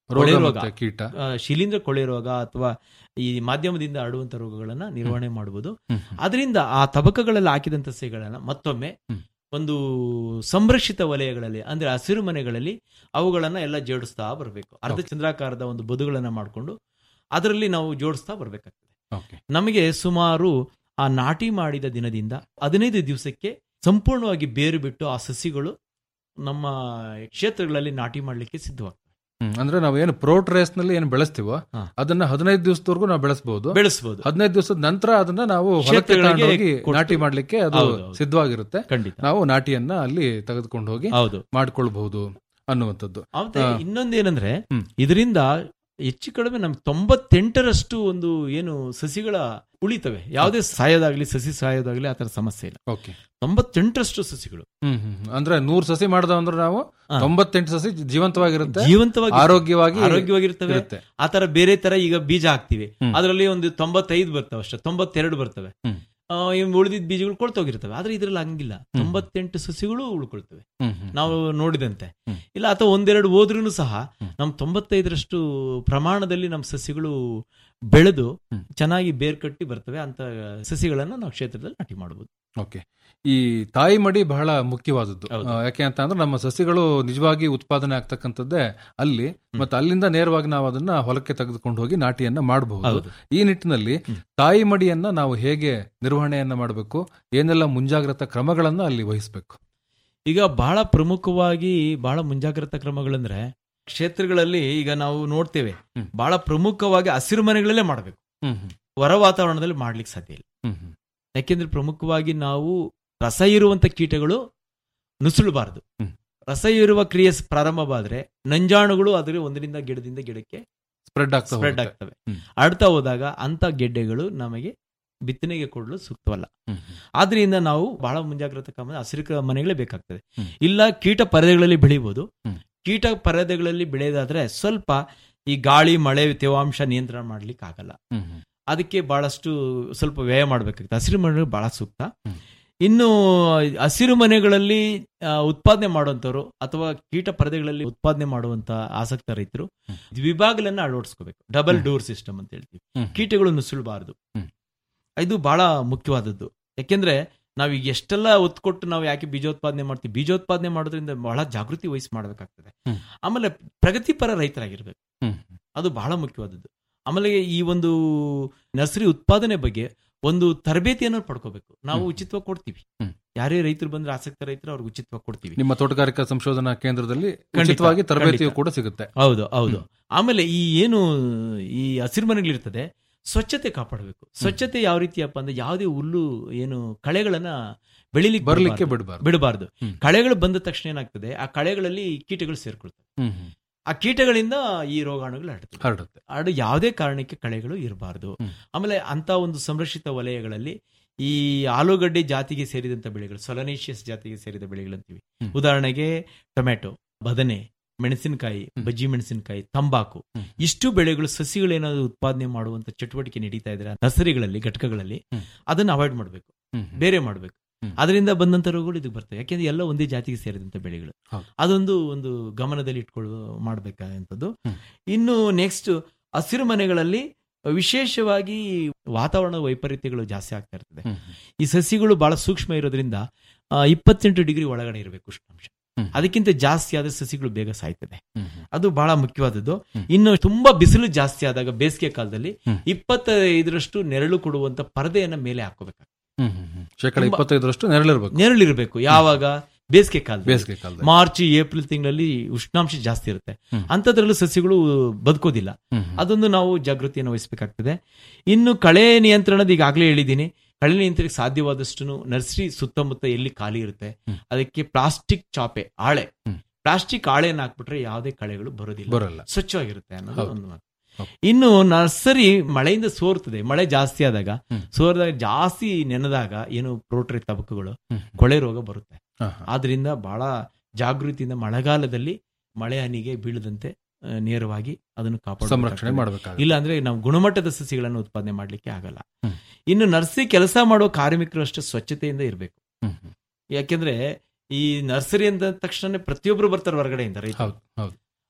ರೋಗ ಕೊಳೆ ರೋಗ ಮತ್ತೆ ಕೀಟ ಆ, ಶಿಲೀಂಧ್ರ ಕೊಳೆ ರೋಗ ಅಥವಾ ಈ ಮಾಧ್ಯಮದಿಂದ ಹರಡುವಂತ ರೋಗಗಳನ್ನ ನಿರ್ವಹಣೆ ಮಾಡಬಹುದು ಹ್ಮ್, ಹ್ಮ್. ಅದರಿಂದ ಆ ತಬಕಗಳಲ್ಲಿ ಹಾಕಿದಂತ ಸಸಿಗಳನ್ನ ಮತ್ತೊಮ್ಮೆ ಹ್ಮ್. ಒಂದು ಸಂರಕ್ಷಿತ ವಲಯಗಳಲ್ಲಿ ಅಂದ್ರೆ ಹಸಿರು ಮನೆಗಳಲ್ಲಿ ಅವುಗಳನ್ನ ಎಲ್ಲ ಜೋಡಿಸ್ತಾ ಬರಬೇಕು ಅರ್ಧ Okay. ಚಂದ್ರಾಕಾರದ ಒಂದು ಬದುಗಳನ್ನ ಮಾಡಿಕೊಂಡು ಅದರಲ್ಲಿ ನಾವು ಜೋಡಿಸ್ತಾ ಬರಬೇಕಾಗ್ತದೆ Okay. ನಮಗೆ ಸುಮಾರು ಆ ನಾಟಿ ಮಾಡಿದ ದಿನದಿಂದ ಹದಿನೈದು ದಿವಸಕ್ಕೆ ಸಂಪೂರ್ಣವಾಗಿ ಬೇರು ಬಿಟ್ಟು ಆ ಸಸಿಗಳು ನಮ್ಮ ಕ್ಷೇತ್ರಗಳಲ್ಲಿ ನಾಟಿ ಮಾಡಲಿಕ್ಕೆ ಸಿದ್ಧವಾಗ್ತವೆ ಹ್ಮ್. ಅಂದ್ರೆ ನಾವು ಏನು ಪ್ರೋಟ್ ರೇಸ್ ನಲ್ಲಿ ಏನು ಬೆಳೆಸ್ತೀವೋ ಹಾ. ಅದನ್ನ ಹದಿನೈದು ದಿವಸದವರೆಗೂ ನಾವು ಬೆಳೆಸಬಹುದು ಬೆಳೆಸಬಹುದು ಹದಿನೈದು ದಿವಸದ ನಂತರ ಅದನ್ನ ನಾವು ಹೊಲಕ್ಕೆ ಕ್ಷೇತ್ರಗಳಿಗೆ ತಗೊಂಡೋಗಿ ಕೊಟ್ಟು- ನಾಟಿ ಮಾಡ್ಲಿಕ್ಕೆ ಅದು ಹೌದು, ಹೌದು. ಸಿದ್ಧವಾಗಿರುತ್ತೆ ಖಂಡಿತ ನಾವು ನಾಟಿಯನ್ನ ಅಲ್ಲಿ ತೆಗೆದುಕೊಂಡು ಹೋಗಿ ಹೌದು ಮಾಡ್ಕೊಳ್ಬಹುದು ಅನ್ನುವಂಥದ್ದು ಮತ್ತೆ ಹಾ. ಇನ್ನೊಂದೇನಂದ್ರೆ ಹ್ಮ್. ಇದರಿಂದ ಹೆಚ್ಚು ಕಡಿಮೆ ನಮ್ಗೆ ತೊಂಬತ್ತೆಂಟರಷ್ಟು ಒಂದು ಏನು ಸಸಿಗಳ ಉಳಿತವೆ ಯಾವುದೇ ಸಾಯೋದಾಗ್ಲಿ ಸಸಿ ಸಾಯೋದಾಗ್ಲಿ ಆತರ ಸಮಸ್ಯೆ ಇಲ್ಲ ಓಕೆ ತೊಂಬತ್ತೆಂಟರಷ್ಟು ಸಸಿಗಳು ಹ್ಮ್ ಹ್ಮ್ ಹ್ಮ್. ಅಂದ್ರೆ ನೂರ್ ಸಸಿ ಮಾಡ್ದ ಅಂದ್ರೆ ನಾವು ಹಾ. ತೊಂಬತ್ತೆಂಟು ಸಸಿ ಜೀವಂತವಾಗಿರುತ್ತೆ ಜೀವಂತವಾಗಿ ಆರೋಗ್ಯವಾಗಿ ಆರೋಗ್ಯವಾಗಿರ್ತವೆ ಇರುತ್ತೆ ಆ ತರ ಬೇರೆ ತರ ಈಗ ಬೀಜ ಹಾಕ್ತಿವಿ ಹ್ಮ್. ಅದರಲ್ಲಿ ಒಂದು ತೊಂಬತ್ತೈದು ಬರ್ತವೆ ಅಷ್ಟೇ ತೊಂಬತ್ತೆರಡು ಬರ್ತವೆ ಹ್ಮ್. ಆ, ಇವ್ ಉಳಿದಿದ್ದ ಬೀಜಗಳು ಕೊಳ್ತೋಗಿರ್ತವೆ ಆದ್ರೆ ಇದ್ರಲ್ಲಿ ಹಂಗಿಲ್ಲ ತೊಂಬತ್ತೆಂಟು ಸಸಿಗಳು ಉಳ್ಕೊಳ್ತವೆ ಹ್ಮ್ ಹ್ಮ್. ನಾವು ನೋಡಿದಂತೆ ಹ್ಮ್. ಇಲ್ಲ ಅಥವಾ ಒಂದೆರಡು ಹೋದ್ರೂ ಸಹ ಹ್ಮ್. ನಮ್ ತೊಂಬತ್ತೈದರಷ್ಟು ಪ್ರಮಾಣದಲ್ಲಿ ನಮ್ಮ ಸಸಿಗಳು ಬೆಳೆದು ಹ್ಮ್. ಚೆನ್ನಾಗಿ ಬೇರ್ ಕಟ್ಟಿ ಬರ್ತವೆ ಅಂತ ಸಸಿಗಳನ್ನ ನಾವು ಕ್ಷೇತ್ರದಲ್ಲಿ ನಾಟಿ ಮಾಡಬಹುದು ಓಕೆ ಈ ತಾಯಿ ಮಡಿ ಬಹಳ ಮುಖ್ಯವಾದದ್ದು ಹೌದು. ಆ, ಯಾಕೆ ಅಂತ ಅಂದ್ರೆ ನಮ್ಮ ಸಸಿಗಳು ನಿಜವಾಗಿ ಉತ್ಪಾದನೆ ಆಗ್ತಕ್ಕಂಥದ್ದೇ ಅಲ್ಲಿ ಮತ್ತೆ ಅಲ್ಲಿಂದ ನೇರವಾಗಿ ನಾವು ಅದನ್ನ ಹೊಲಕ್ಕೆ ತೆಗೆದುಕೊಂಡು ಹೋಗಿ ನಾಟಿಯನ್ನ ಮಾಡಬಹುದು ಹೌದು ಈ ನಿಟ್ಟಿನಲ್ಲಿ ಹ್ಮ್. ತಾಯಿ ಮಡಿಯನ್ನ ನಾವು ಹೇಗೆ ನಿರ್ವಹಣೆಯನ್ನ ಮಾಡಬೇಕು ಏನೆಲ್ಲ ಮುಂಜಾಗ್ರತಾ ಕ್ರಮಗಳನ್ನ ಅಲ್ಲಿ ವಹಿಸಬೇಕು ಈಗ ಬಹಳ ಪ್ರಮುಖವಾಗಿ ಬಹಳ ಮುಂಜಾಗ್ರತಾ ಕ್ರಮಗಳಂದ್ರೆ ಕ್ಷೇತ್ರಗಳಲ್ಲಿ ಈಗ ನಾವು ನೋಡ್ತೇವೆ ಹ್ಮ್. ಬಹಳ ಪ್ರಮುಖವಾಗಿ ಹಸಿರು ಮನೆಗಳಲ್ಲೇ ಮಾಡಬೇಕು ಹ್ಮ್ ಹ್ಮ್. ಹೊರ ವಾತಾವರಣದಲ್ಲಿ ಮಾಡ್ಲಿಕ್ಕೆ ಸಾಧ್ಯ ಇಲ್ಲ ಹ್ಮ್ ಹ್ಮ್. ಯಾಕೆಂದ್ರೆ ಪ್ರಮುಖವಾಗಿ ನಾವು ರಸ ಇರುವಂತ ಕೀಟಗಳು ನುಸುಳಬಾರದು ಹ್ಮ್. ರಸ ಇರುವ ಕ್ರಿಯೆ ಪ್ರಾರಂಭವಾದ್ರೆ ನಂಜಾಣುಗಳು ಅದರ ಒಂದರಿಂದ ಗಿಡದಿಂದ ಗಿಡಕ್ಕೆ ಸ್ಪ್ರೆಡ್ ಆಗ್ತಾ ಸ್ಪ್ರೆಡ್ ಹೋಗುತ್ತೆ. ಆಗ್ತವೆ ಹ್ಮ್. ಆಡ್ತಾ ಹೋದಾಗ ಅಂತ ಗೆಡ್ಡೆಗಳು ನಮಗೆ ಬಿತ್ತನೆಗೆ ಕೊಡಲು ಸೂಕ್ತವಲ್ಲ ಹ್ಮ್ ಹ್ಮ್. ಆದ್ರಿಂದ ನಾವು ಬಹಳ ಮುಂಜಾಗ್ರತಾ ಕ್ರಮ ಹಸಿರು ಕ- ಮನೆಗಳೇ ಬೇಕಾಗ್ತದೆ ಹ್ಮ್. ಇಲ್ಲ ಕೀಟ ಪರದೆಗಳಲ್ಲಿ ಬೆಳಿಬಹುದು ಹ್ಮ್. ಕೀಟ ಪರದೆಗಳಲ್ಲಿ ಬೆಳೆಯೋದಾದ್ರೆ ಸ್ವಲ್ಪ ಈ ಗಾಳಿ ಮಳೆ ತೇವಾಂಶ ನಿಯಂತ್ರಣ ಮಾಡ್ಲಿಕ್ಕೆ ಆಗಲ್ಲ ಹ್ಮ್ ಹ್ಮ್. ಅದಕ್ಕೆ ಬಹಳಷ್ಟು ಸ್ವಲ್ಪ ವ್ಯಯ ಮಾಡಬೇಕಾಗುತ್ತೆ ಹಸಿರು ಮನೆಗಳು ಬಹಳ ಸೂಕ್ತ ಹ್ಮ್. ಇನ್ನು ಹಸಿರು ಮನೆಗಳಲ್ಲಿ ಆ, ಉತ್ಪಾದನೆ ಮಾಡುವಂತವ್ರು ಅಥವಾ ಕೀಟ ಪರದೆಗಳಲ್ಲಿ ಉತ್ಪಾದನೆ ಮಾಡುವಂತ ಆಸಕ್ತ ರೈತರು ಹ್ಮ್. ವಿಭಾಗಲನ್ನ ಅಳವಡಿಸ್ಕೋಬೇಕು ಡಬಲ್ ಹ್ಮ್. ಡೋರ್ ಸಿಸ್ಟಮ್ ಅಂತ ಹೇಳ್ತೀವಿ ಹ್ಮ್. ಕೀಟಗಳು ನುಸುಳಬಾರದು ಹ್ಮ್. ಇದು ಬಹಳ ಮುಖ್ಯವಾದದ್ದು ಯಾಕೆಂದ್ರೆ ನಾವೀಗ ಎಷ್ಟೆಲ್ಲ ಒತ್ತು ಕೊಟ್ಟು ನಾವು ಯಾಕೆ ಬೀಜೋತ್ಪಾದನೆ ಮಾಡ್ತೀವಿ ಬೀಜೋತ್ಪಾದನೆ ಮಾಡೋದ್ರಿಂದ ಬಹಳ ಜಾಗೃತಿ ವಹಿಸಿ ಮಾಡಬೇಕಾಗ್ತದೆ ಹ್ಮ್. ಆಮೇಲೆ ಪ್ರಗತಿಪರ ರೈತರಾಗಿರ್ಬೇಕು ಹ್ಮ್. ಅದು ಬಹಳ ಮುಖ್ಯವಾದದ್ದು ಆಮೇಲೆ ಈ ಒಂದು ನರ್ಸರಿ ಉತ್ಪಾದನೆ ಬಗ್ಗೆ ಒಂದು ತರಬೇತಿಯನ್ನು ಪಡ್ಕೋಬೇಕು ನಾವು ಹ್ಮ್. ಉಚಿತವಾಗಿ ಕೊಡ್ತೀವಿ ಹ್ಮ್. ಯಾರೇ ರೈತರು ಬಂದ್ರೆ ಆಸಕ್ತ ರೈತರು ಅವ್ರಿಗೆ ಉಚಿತವಾಗಿ ಕೊಡ್ತೀವಿ ನಿಮ್ಮ ತೋಟಗಾರಿಕಾ ಸಂಶೋಧನಾ ಕೇಂದ್ರದಲ್ಲಿ ಖಂಡಿತ, ಉಚಿತವಾಗಿ ತರಬೇತಿಯು ಖಂಡಿತ. ಕೂಡ ಸಿಗುತ್ತೆ ಹೌದು ಹೌದು ಹ್ಮ್. ಆಮೇಲೆ ಈ ಏನು ಈ ಹಸಿರು ಮನೆಗಳಿರ್ತದೆ ಸ್ವಚ್ಛತೆ ಕಾಪಾಡಬೇಕು ಸ್ವಚ್ಛತೆ ಯಾವ ರೀತಿಯಪ್ಪ ಅಂದ್ರೆ ಯಾವುದೇ ಹುಲ್ಲು ಏನು ಕಳೆಗಳನ್ನ ಬೆಳಿಲಿಕ್ಕೆ ಬರ್ಲಿಕ್ಕೆ ಬಿಡಬಾರ್ದು. ಬಿಡಬಾರ್ದು ಬಿಡಬಾರ್ದು ಹ್ಮ್. ಕಳೆಗಳು ಬಂದ ತಕ್ಷಣ ಏನಾಗ್ತದೆ ಆ ಕಳೆಗಳಲ್ಲಿ ಕೀಟಗಳು ಸೇರ್ಕೊಳ್ತವೆ ಹ್ಮ್ ಹ್ಮ್. ಆ ಕೀಟಗಳಿಂದ ಈ ರೋಗಾಣುಗಳು ಹರಡ್ತವೆ ಹರಡುತ್ತೆ ಅದು ಯಾವುದೇ ಕಾರಣಕ್ಕೆ ಕಳೆಗಳು ಇರಬಾರ್ದು ಹ್ಮ್. ಆಮೇಲೆ ಅಂತ ಒಂದು ಸಂರಕ್ಷಿತ ವಲಯಗಳಲ್ಲಿ ಈ ಆಲೂಗಡ್ಡೆ ಜಾತಿಗೆ ಸೇರಿದಂತ ಬೆಳೆಗಳು ಸೊಲನೇಷಿಯಸ್ ಜಾತಿಗೆ ಸೇರಿದ ಬೆಳೆಗಳಂತೀವಿ ಹ್ಮ್. ಉದಾಹರಣೆಗೆ ಟೊಮ್ಯಾಟೊ ಬದನೆ ಮೆಣಸಿನಕಾಯಿ ಹ್ಮ್. ಬಜ್ಜಿ ಮೆಣಸಿನಕಾಯಿ ತಂಬಾಕು ಹ್ಮ್. ಇಷ್ಟು ಬೆಳೆಗಳು ಸಸಿಗಳೇನಾದ್ರು ಉತ್ಪಾದನೆ ಮಾಡುವಂತ ಚಟುವಟಿಕೆ ನಡೀತಾ ಇದ್ರೆ ನರ್ಸರಿಗಳಲ್ಲಿ ಘಟಕಗಳಲ್ಲಿ ಹ್ಮ್. ಅದನ್ನ ಅವಾಯ್ಡ್ ಮಾಡಬೇಕು ಹ್ಮ್ ಹ್ಮ್. ಬೇರೆ ಮಾಡಬೇಕು ಹ್ಮ್. ಅದರಿಂದ ಬಂದಂತ ರೋಗಗಳು ಇದಕ್ಕೆ ಬರ್ತವೆ ಯಾಕೆಂದ್ರೆ ಎಲ್ಲ ಒಂದೇ ಜಾತಿಗೆ ಸೇರಿದಂತ ಬೆಳೆಗಳು ಹೌದು. ಅದೊಂದು ಒಂದು ಗಮನದಲ್ಲಿ ಇಟ್ಕೊಳ್ಳು ಮಾಡಬೇಕಾದಂಥದ್ದು ಹ್ಮ್. ಇನ್ನು ನೆಕ್ಸ್ಟ್ ಹಸಿರು ಮನೆಗಳಲ್ಲಿ ವಿಶೇಷವಾಗಿ ವಾತಾವರಣ ವೈಪರೀತ್ಯಗಳು ಜಾಸ್ತಿ ಆಗ್ತಾ ಇರ್ತದೆ ಹ್ಮ್ ಹ್ಮ್. ಈ ಸಸಿಗಳು ಬಹಳ ಸೂಕ್ಷ್ಮ ಇರೋದ್ರಿಂದ ಆ, ಇಪ್ಪತ್ತೆಂಟು ಡಿಗ್ರಿ ಒಳಗಡೆ ಇರಬೇಕು ಉಷ್ಣಾಂಶ ಹ್ಮ್. ಅದಕ್ಕಿಂತ ಜಾಸ್ತಿ ಆದ್ರೆ ಸಸಿಗಳು ಬೇಗ ಸಾಯ್ತದೆ ಹ್ಮ್ ಹ್ಮ್. ಅದು ಬಹಳ ಮುಖ್ಯವಾದದ್ದು ಹ್ಮ್. ಇನ್ನು ತುಂಬಾ ಬಿಸಿಲು ಜಾಸ್ತಿ ಆದಾಗ ಬೇಸಿಗೆ ಕಾಲದಲ್ಲಿ ಹ್ಮ್. ಇಪ್ಪತ್ತೈದರಷ್ಟು ನೆರಳು ಕೊಡುವಂತ ಪರದೆಯನ್ನ ಮೇಲೆ ಹಾಕೋಬೇಕು ಹ್ಮ್ ಹ್ಮ್ ಹ್ಮ್. ಶೇಕಡ ತುಂಬಾ- ಇಪ್ಪತ್ತೈದರಷ್ಟು ನೆರಳಿರ್ಬೇಕು ನೆರಳಿರ್ಬೇಕು ಯಾವಾಗ ಬೇಸಿಗೆ ಕಾಲದಲ್ಲಿ ಬೇಸಿಗೆ ಕಾಲದಲ್ಲಿ ಮಾರ್ಚ್ ಏಪ್ರಿಲ್ ತಿಂಗಳಲ್ಲಿ ಉಷ್ಣಾಂಶ ಜಾಸ್ತಿ ಇರುತ್ತೆ ಹ್ಮ್. ಅಂಥದ್ರಲ್ಲೂ ಸಸಿಗಳು ಬದುಕೋದಿಲ್ಲ ಹ್ಮ್ ಹ್ಮ್. ಅದೊಂದು ನಾವು ಜಾಗೃತಿಯನ್ನು ವಹಿಸಬೇಕಾಗ್ತದೆ ಇನ್ನು ಕಳೆ ನಿಯಂತ್ರಣದ ಈಗಾಗಲೇ ಹೇಳಿದ್ದೀನಿ ಕಳೆ ನಿಯಂತ್ರಣಕ್ಕೆ ಸಾಧ್ಯವಾದಷ್ಟು ನರ್ಸರಿ ಸುತ್ತಮುತ್ತ ಎಲ್ಲಿ ಖಾಲಿ ಇರುತ್ತೆ ಹ್ಮ್. ಅದಕ್ಕೆ ಪ್ಲಾಸ್ಟಿಕ್ ಚಾಪೆ ಹಾಳೆ ಹ್ಮ್. ಪ್ಲಾಸ್ಟಿಕ್ ಹಾಳೆಯನ್ನು ಹಾಕ್ಬಿಟ್ರೆ ಯಾವುದೇ ಕಳೆಗಳು ಬರೋದಿಲ್ಲ ಬರಲ್ಲ ಸ್ವಚ್ಛವಾಗಿರುತ್ತೆ ಅನ್ನೋದು ಹೌದು. ಒಂದು ಮಾತು ಹೌದು. ಇನ್ನು ನರ್ಸರಿ ಮಳೆಯಿಂದ ಸೋರ್ತದೆ ಮಳೆ ಜಾಸ್ತಿ ಆದಾಗ ಹ್ಮ್. ಸೋರಿದಾಗ ಜಾಸ್ತಿ ನೆನೆದಾಗ ಏನು ಪ್ರೋಟ್ರಿ ತಬಕಗಳು ಹ್ಮ್. ಕೊಳೆ ರೋಗ ಬರುತ್ತೆ ಹಾ, ಹಾ. ಆದ್ರಿಂದ ಬಹಳ ಜಾಗೃತಿಯಿಂದ ಮಳೆಗಾಲದಲ್ಲಿ ಮಳೆ ಹನಿಗೆ ಬೀಳದಂತೆ ಆ, ನೇರವಾಗಿ ಅದನ್ನು ಕಾಪಾಡ ಸಂರಕ್ಷಣೆ ಮಾಡಬೇಕಾಗುತ್ತೆ ಇಲ್ಲ ಅಂದ್ರೆ ನಾವು ಗುಣಮಟ್ಟದ ಸಸಿಗಳನ್ನು ಉತ್ಪಾದನೆ ಮಾಡ್ಲಿಕ್ಕೆ ಆಗಲ್ಲ ಹ್ಮ್. ಇನ್ನು ನರ್ಸರಿ ಕೆಲಸ ಮಾಡುವ ಕಾರ್ಮಿಕರು ಅಷ್ಟೇ ಸ್ವಚ್ಛತೆಯಿಂದ ಇರಬೇಕು ಹ್ಮ್ ಹ್ಮ್. ಯಾಕೆಂದ್ರೆ ಈ ನರ್ಸರಿ ಅಂದ ತಕ್ಷಣ ಪ್ರತಿಯೊಬ್ರು ಬರ್ತಾರೆ ಹೊರಗಡೆಯಿಂದ ರೈತರು ಹೌದು ಹೌದು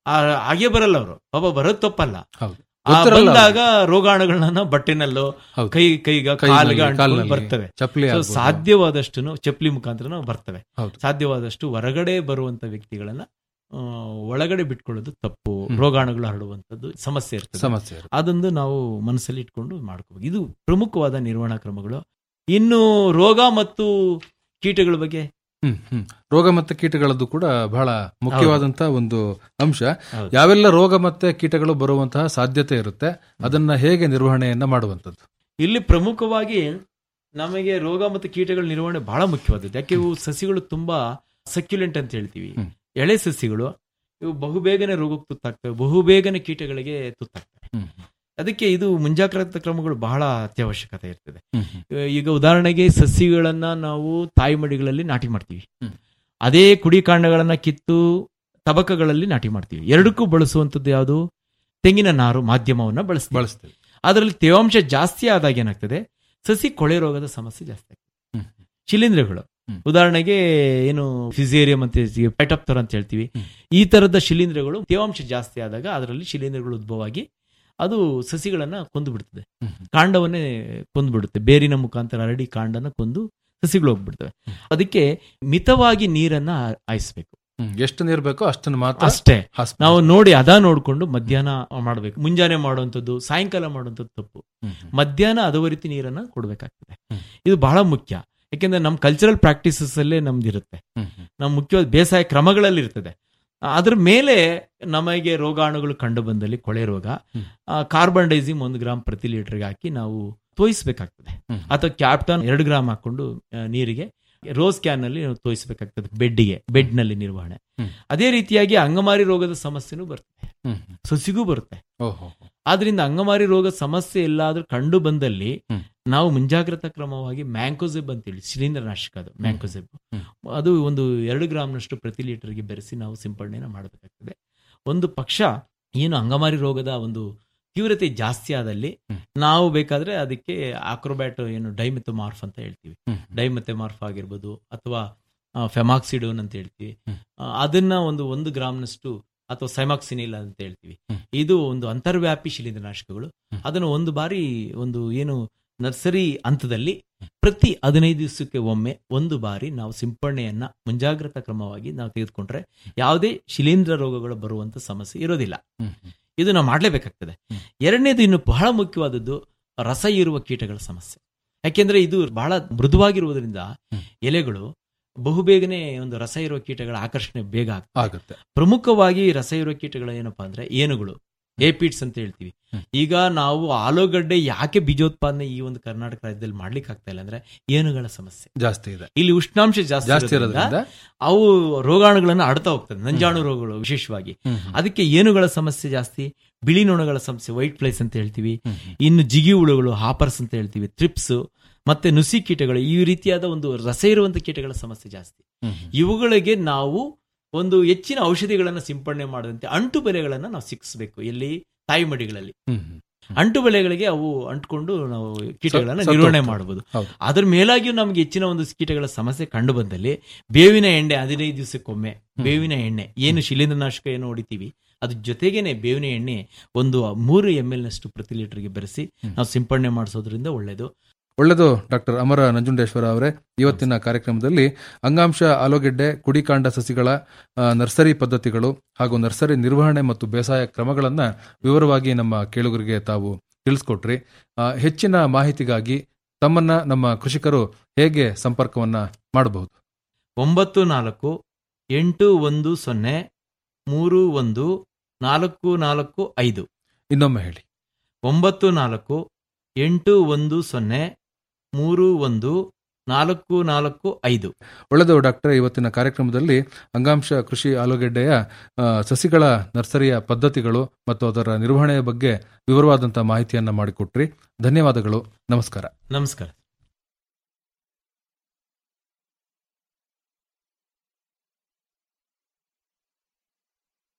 ಆ- ಹಾಗೆ ಬರಲ್ಲ ಅವರು ಪಾಪ ಬರೋದ್ ತಪ್ಪಲ್ಲ ಹೌದು ಆ ಗೊತ್ತಿರಲ್ಲ ಬಂದಾಗ ರೋಗಾಣುಗಳನ್ನ ಬಟ್ಟೆನಲ್ಲೋ ಹೌದು. ಕೈ ಕೈಗ ಕೈನಲ್ಲಿ, ಕಾಲಿಗೆ ಅಂಟ್ಕೊಂಡು ಕಾಲಿನಲ್ಲಿ, ಬರ್ತವೆ ಚಪ್ಪಲಿ So, ಆಗ್ಬೋದು. ಸಾಧ್ಯವಾದಷ್ಟು ಚಪ್ಪಲಿ ಮುಖಾಂತರ ನಾವು ಬರ್ತವೆ ಹೌದು. ಸಾಧ್ಯವಾದಷ್ಟು ಹೊರಗಡೆ ಬರುವಂತ ವ್ಯಕ್ತಿಗಳನ್ನ ಆ, ಒಳಗಡೆ ಬಿಟ್ಕೊಳ್ಳೋದು ತಪ್ಪು ಹ್ಮ್. ರೋಗಾಣುಗಳು ಹರಡುವಂತದ್ದು ಸಮಸ್ಯೆ ಇರ್ತದೆ ಸಮಸ್ಯೆ ಇರುತ್ತೆ. ಅದೊಂದು ನಾವು ಮನಸ್ಸಲ್ಲಿ ಇಟ್ಕೊಂಡು ಮಾಡ್ಕೋಬೇಕು ಇದು ಪ್ರಮುಖವಾದ ನಿರ್ವಹಣಾ ಕ್ರಮಗಳು ಇನ್ನು ರೋಗ ಮತ್ತು ಕೀಟಗಳ ಬಗ್ಗೆ ಹ್ಮ್ ಹ್ಮ್ ರೋಗ ಮತ್ತೆ ಕೀಟಗಳದ್ದು ಕೂಡ ಬಹಳ ಮುಖ್ಯವಾದಂತಹ ಒಂದು ಅಂಶ ಹೌದು. ಯಾವೆಲ್ಲ ರೋಗ ಮತ್ತೆ ಕೀಟಗಳು ಬರುವಂತಹ ಸಾಧ್ಯತೆ ಇರುತ್ತೆ ಅದನ್ನ ಹೇಗೆ ನಿರ್ವಹಣೆಯನ್ನ ಮಾಡುವಂತದ್ದು ಇಲ್ಲಿ ಪ್ರಮುಖವಾಗಿ ನಮಗೆ ರೋಗ ಮತ್ತು ಕೀಟಗಳ ನಿರ್ವಹಣೆ ಬಹಳ ಮುಖ್ಯವಾದದ್ದು ಯಾಕೆ ಇವು ಸಸಿಗಳು ತುಂಬಾ ಸಕ್ಯುಲೆಂಟ್ ಅಂತ ಹೇಳ್ತೀವಿ ಹ್ಮ್. ಎಳೆ ಸಸಿಗಳು ಇವು ಬಹುಬೇಗನೆ ರೋಗಕ್ಕೆ ತುತ್ತಾಗ್ತವೆ ಬಹುಬೇಗನೆ ಕೀಟಗಳಿಗೆ ತುತ್ತಾಗ್ತವೆ ಹ್ಮ್ ಅದಕ್ಕೆ ಇದು ಮುಂಜಾಗ್ರತಾ ಕ್ರಮಗಳು ಬಹಳ ಅತ್ಯವಶ್ಯಕತೆ ಇರ್ತದೆ ಹ್ಮ್ ಹ್ಮ್ ಈಗ ಉದಾಹರಣೆಗೆ ಸಸಿಗಳನ್ನ ನಾವು ತಾಯಿ ಮಡಿಗಳಲ್ಲಿ ನಾಟಿ ಮಾಡ್ತೀವಿ ಹ್ಮ್. ಅದೇ ಕುಡಿ ಕಾಂಡಗಳನ್ನ ಕಿತ್ತು ತಬಕಗಳಲ್ಲಿ ನಾಟಿ ಮಾಡ್ತೀವಿ ಎರಡಕ್ಕೂ ಬಳಸುವಂತದ್ದು ಯಾವುದು ತೆಂಗಿನ ನಾರು ಮಾಧ್ಯಮವನ್ನ ಬಳಸ್ತೀವಿ ಬಳಸ್ತೇವೆ ಅದರಲ್ಲಿ ತೇವಾಂಶ ಜಾಸ್ತಿ ಆದಾಗ ಏನಾಗ್ತದೆ ಸಸಿ ಕೊಳೆ ರೋಗದ ಸಮಸ್ಯೆ ಜಾಸ್ತಿ ಆಗ್ತದೆ ಹ್ಮ್. ಶಿಲೀಂಧ್ರಗಳು ಹ್ಮ್. ಉದಾಹರಣೆಗೆ ಏನು ಫಿಸೇರಿಯಂ ಅಂತ ಹೇಳ್ತೀವಿ ಪೈಟಪ್ತರ್ ಅಂತ ಹೇಳ್ತೀವಿ ಹ್ಮ್. ಈ ತರದ ಶಿಲೀಂಧ್ರಗಳು ತೇವಾಂಶ ಜಾಸ್ತಿ ಆದಾಗ ಅದರಲ್ಲಿ ಶಿಲೀಂಧ್ರಗಳು ಉದ್ಭವ ಆಗಿ ಅದು ಸಸಿಗಳನ್ನ ಕೊಂದು ಬಿಡ್ತದೆ ಹ್ಮ್. ಕಾಂಡವನ್ನೇ ಕೊಂದು ಬಿಡುತ್ತೆ ಬೇರಿನ ಮುಖಾಂತರ ಹರಡಿ ಕಾಂಡನ ಕೊಂದು ಸಸಿಗಳು ಹೋಗ್ಬಿಡ್ತವೆ ಅದಕ್ಕೆ ಮಿತವಾಗಿ ನೀರನ್ನ ಹಾಯಿಸ್ಬೇಕು ಹ್ಮ್. ಎಷ್ಟು ನೀರು ಬೇಕೋ ಅಷ್ಟನ್ನು ಮಾತ್ರ ಅಷ್ಟೇ ಹಾಸ್ಬೇಕು. ನಾವು ನೋಡಿ ಅದ ನೋಡ್ಕೊಂಡು ಮಧ್ಯಾಹ್ನ ಮಾಡಬೇಕು ಮುಂಜಾನೆ ಮಾಡುವಂಥದ್ದು ಸಾಯಂಕಾಲ ಮಾಡುವಂಥದ್ದು ತಪ್ಪು ಹ್ಮ್ ಹ್ಮ್. ಮಧ್ಯಾಹ್ನ ಅದೇ ರೀತಿ ನೀರನ್ನ ಕೊಡಬೇಕಾಗ್ತದೆ ಹ್ಮ್. ಇದು ಬಹಳ ಮುಖ್ಯ ಯಾಕೆಂದ್ರೆ ನಮ್ಮ ಕಲ್ಚರಲ್ ಪ್ರಾಕ್ಟೀಸಸ್ ಅಲ್ಲೇ ನಮ್ದಿರುತ್ತೆ ಹ್ಮ್ ಹ್ಮ್. ನಮ್ಮ ಮುಖ್ಯವಾದ ಬೇಸಾಯ ಕ್ರಮಗಳಲ್ಲಿ ಇರ್ತದೆ ಅದ್ರ ಮೇಲೆ ನಮಗೆ ರೋಗಾಣುಗಳು ಕಂಡು ಬಂದಲ್ಲಿ ಕೊಳೆ ರೋಗ ಹ್ಮ್. ಕಾರ್ಬನ್ ಡೈಸಿಮ್ ಒಂದು ಗ್ರಾಮ್ ಪ್ರತಿ ಲೀಟರ್ಗೆ ಹಾಕಿ ನಾವು ತೋಯಿಸ್ಬೇಕಾಗ್ತದೆ ಹ್ಮ್. ಅಥವಾ ಕ್ಯಾಪ್ಟನ್ ಎರಡು ಗ್ರಾಮ್ ಹಾಕೊಂಡು ಆ, ನೀರಿಗೆ ರೋಸ್ ಕ್ಯಾನ್ ನಲ್ಲಿ ನಾವು ತೋಯಿಸ್ಬೇಕಾಗ್ತದೆ ಬೆಡ್ಗೆ ಬೆಡ್ ನಲ್ಲಿ ನಿರ್ವಹಣೆ ಹ್ಮ್. ಅದೇ ರೀತಿಯಾಗಿ ಅಂಗಮಾರಿ ರೋಗದ ಸಮಸ್ಯೆನೂ ಬರ್ತದೆ ಹ್ಮ್ ಹ್ಮ್. ಸಸಿಗೂ ಬರುತ್ತೆ ಓಹೋ ಆದ್ರಿಂದ ಅಂಗಮಾರಿ ರೋಗ ಸಮಸ್ಯೆ ಎಲ್ಲಾದ್ರೂ ಕಂಡು ಬಂದಲ್ಲಿ ಹ್ಮ್. ನಾವು ಮುಂಜಾಗ್ರತಾ ಕ್ರಮವಾಗಿ ಮ್ಯಾಂಕೋಸೆಬ್ ಅಂತೇಳಿ ಶಿಲೀಂಧ್ರನಾಶಕ ಅದು ಮ್ಯಾಂಕೋಸೆಬ್ ಹ್ಮ್. ಅದು ಒಂದು ಎರಡು ಗ್ರಾಮ್ನಷ್ಟು ಪ್ರತಿ ಲೀಟರ್ಗೆ ಬೆರೆಸಿ ನಾವು ಸಿಂಪಡಣೆನ ಮಾಡಬೇಕಾಗ್ತದೆ ಒಂದು ಪಕ್ಷ ಏನು ಅಂಗಮಾರಿ ರೋಗದ ಒಂದು ತೀವ್ರತೆ ಜಾಸ್ತಿ ಆದಲ್ಲಿ ಹ್ಮ್. ನಾವು ಬೇಕಾದ್ರೆ ಅದಕ್ಕೆ ಆಕ್ರೋಬ್ಯಾಟ್ ಏನು ಡೈಮೆಥಮಾರ್ಫ್ ಅಂತ ಹೇಳ್ತೀವಿ ಹ್ಮ್. ಡೈಮೆಥಮಾರ್ಫ್ ಆಗಿರ್ಬೋದು ಅಥವಾ ಫೆಮಾಕ್ಸಿಡೋನ್ ಅಂತ ಹೇಳ್ತೀವಿ ಹ್ಮ್. ಆ, ಅದನ್ನ ಒಂದು ಒಂದು ಗ್ರಾಮ್ನಷ್ಟು ಅಥವಾ ಸೈಮಾಕ್ಸಿನಿಲ್ ಅಂತ ಹೇಳ್ತೀವಿ ಹ್ಮ್. ಇದು ಒಂದು ಅಂತರ್ವ್ಯಾಪಿ ಶಿಲೀಂಧ್ರನಾಶಕಗಳು ಹ್ಮ್. ಅದನ್ನು ಒಂದು ಬಾರಿ ಒಂದು ಏನು ನರ್ಸರಿ ಹಂತದಲ್ಲಿ ಪ್ರತಿ ಹದಿನೈದು ದಿವಸಕ್ಕೆ ಒಮ್ಮೆ ಒಂದು ಬಾರಿ ನಾವು ಸಿಂಪಡಣೆಯನ್ನ ಮುಂಜಾಗ್ರತಾ ಕ್ರಮವಾಗಿ ನಾವು ತೆಗೆದುಕೊಂಡ್ರೆ ಯಾವುದೇ ಶಿಲೀಂಧ್ರ ರೋಗಗಳು ಬರುವಂತ ಸಮಸ್ಯೆ ಇರೋದಿಲ್ಲ ಹ್ಮ್ ಹ್ಮ್. ಇದು ನಾವು ಮಾಡಲೇಬೇಕಾಗ್ತದೆ ಹ್ಮ್. ಎರಡನೇದು ಇನ್ನು ಬಹಳ ಮುಖ್ಯವಾದದ್ದು ರಸ ಇರುವ ಕೀಟಗಳ ಸಮಸ್ಯೆ ಯಾಕೆಂದ್ರೆ ಇದು ಬಹಳ ಮೃದುವಾಗಿರುವುದರಿಂದ ಹ್ಮ್. ಎಲೆಗಳು ಬಹುಬೇಗನೆ ಒಂದು ರಸ ಇರುವ ಕೀಟಗಳ ಆಕರ್ಷಣೆ ಬೇಗ ಆಗ್ತದೆ ಆಗುತ್ತೆ ಪ್ರಮುಖವಾಗಿ ರಸ ಇರುವ ಕೀಟಗಳು ಏನಪ್ಪಾ ಅಂದ್ರೆ ಏನುಗಳು ಏಪಿಡ್ಸ್ ಅಂತ ಹೇಳ್ತೀವಿ ಹ್ಮ್. ಈಗ ನಾವು ಆಲೂಗಡ್ಡೆ ಯಾಕೆ ಬೀಜೋತ್ಪಾದನೆ ಈ ಒಂದು ಕರ್ನಾಟಕ ರಾಜ್ಯದಲ್ಲಿ ಮಾಡ್ಲಿಕ್ಕೆ ಆಗ್ತಾ ಇಲ್ಲ ಅಂದ್ರೆ ಏನುಗಳ ಸಮಸ್ಯೆ ಜಾಸ್ತಿ ಇದೆ ಇಲ್ಲಿ ಉಷ್ಣಾಂಶ ಜಾಸ್ತಿ ಜಾಸ್ತಿ ಇರೋದ್ರಿಂದ ಇರೋದ್ರಿಂದ ಅವು ರೋಗಾಣುಗಳನ್ನ ಆಡ್ತಾ ಹೋಗ್ತದೆ ನಂಜಾಣು ರೋಗಗಳು ವಿಶೇಷವಾಗಿ ಹ್ಮ್ ಹ್ಮ್. ಅದಕ್ಕೆ ಏನುಗಳ ಸಮಸ್ಯೆ ಜಾಸ್ತಿ ಬಿಳಿ ನೊಣಗಳ ಸಮಸ್ಯೆ ವೈಟ್ ಫ್ಲೈಸ್ ಅಂತ ಹೇಳ್ತೀವಿ ಹ್ಮ್ ಹ್ಮ್. ಇನ್ನು ಜಿಗಿ ಹುಳುಗಳು ಹಾಪರ್ಸ್ ಅಂತ ಹೇಳ್ತೀವಿ ಟ್ರಿಪ್ಸ್ ಮತ್ತೆ ನುಸಿ ಕೀಟಗಳು ಈ ರೀತಿಯಾದ ಒಂದು ರಸ ಇರುವಂತ ಕೀಟಗಳ ಸಮಸ್ಯೆ ಜಾಸ್ತಿ ಹ್ಮ್ ಹ್ಮ್. ಇವುಗಳಿಗೆ ನಾವು ಒಂದು ಹೆಚ್ಚಿನ ಔಷಧಿಗಳನ್ನು ಸಿಂಪಡಣೆ ಮಾಡದಂತೆ ಅಂಟು ಬೆಲೆಗಳನ್ನು ನಾವು ಸಿಕ್ಕಿಸಬೇಕು ಎಲ್ಲಿ ತಾಯಿ ಮಡಿಗಳಲ್ಲಿ ಹ್ಮ್ ಹ್ಮ್. ಅಂಟು ಬೆಳೆಗಳಿಗೆ ಅವು ಅಂಟ್ಕೊಂಡು ನಾವು ಕೀಟಗಳನ್ನ ಸತ್ತು ನಿರ್ವಹಣೆ ಹೋಗ್ತವೆ. ಮಾಡಬಹುದು ಹೌದು. ಅದ್ರ ಮೇಲಾಗಿಯೂ ನಮ್ಗೆ ಹೆಚ್ಚಿನ ಒಂದು ಕೀಟಗಳ ಸಮಸ್ಯೆ ಕಂಡು ಬಂದಲ್ಲಿ ಬೇವಿನ ಎಣ್ಣೆ ಹದಿನೈದು ದಿವಸಕ್ಕೊಮ್ಮೆ ಬೇವಿನ ಎಣ್ಣೆ ಏನು ಶಿಲೀಂಧ್ರನಾಶಕ ಏನು ಹೊಡಿತೀವಿ ಅದ್ರ ಜೊತೆಗೇನೆ ಬೇವಿನ ಎಣ್ಣೆ ಒಂದು ಮೂರು ಎಂ ಎಲ್ ನಷ್ಟು ಪ್ರತಿ ಲೀಟರ್ಗೆ ಬೆರೆಸಿ ನಾವು ಸಿಂಪಡಣೆ ಮಾಡಿಸೋದ್ರಿಂದ ಒಳ್ಳೇದು ಒಳ್ಳೆಯದು ಡಾಕ್ಟರ್ ಅಮರ ನಂಜುಂಡೇಶ್ವರ ಅವರೇ ಇವತ್ತಿನ ಕಾರ್ಯಕ್ರಮದಲ್ಲಿ ಅಂಗಾಂಶ ಆಲೂಗೆಡ್ಡೆ ಕುಡಿಕಾಂಡ ಸಸಿಗಳ ಆ, ನರ್ಸರಿ ಪದ್ಧತಿಗಳು ಹಾಗೂ ನರ್ಸರಿ ನಿರ್ವಹಣೆ ಮತ್ತು ಬೇಸಾಯ ಕ್ರಮಗಳನ್ನ ವಿವರವಾಗಿ ನಮ್ಮ ಕೇಳುಗರಿಗೆ ತಾವು ತಿಳಿಸ್ಕೊಟ್ರಿ ಆ, ಹೆಚ್ಚಿನ ಮಾಹಿತಿಗಾಗಿ ತಮ್ಮನ್ನ ನಮ್ಮ ಕೃಷಿಕರು ಹೇಗೆ ಸಂಪರ್ಕವನ್ನ ಮಾಡಬಹುದು ಒಂಬತ್ತು ನಾಲ್ಕು ಎಂಟು ಒಂದು ಸೊನ್ನೆ ಮೂರು ಒಂದು ನಾಲ್ಕು ನಾಲ್ಕು ಐದು ಇನ್ನೊಮ್ಮೆ ಹೇಳಿ ಒಂಬತ್ತು ನಾಲ್ಕು ಎಂಟು ಒಂದು ಸೊನ್ನೆ ಮೂರು ಒಂದು ನಾಲ್ಕು ನಾಲ್ಕು ಐದು ಒಳ್ಳೆಯದು ಡಾಕ್ಟರ್ ಇವತ್ತಿನ ಕಾರ್ಯಕ್ರಮದಲ್ಲಿ ಅಂಗಾಂಶ ಕೃಷಿ ಆಲೂಗೆಡ್ಡೆಯ ಆ, ಸಸಿಗಳ ನರ್ಸರಿಯ ಪದ್ಧತಿಗಳು ಮತ್ತು ಅದರ ನಿರ್ವಹಣೆಯ ಬಗ್ಗೆ ವಿವರವಾದಂತಹ ಮಾಹಿತಿಯನ್ನ ಮಾಡಿಕೊಟ್ರಿ ಧನ್ಯವಾದಗಳು ನಮಸ್ಕಾರ ನಮಸ್ಕಾರ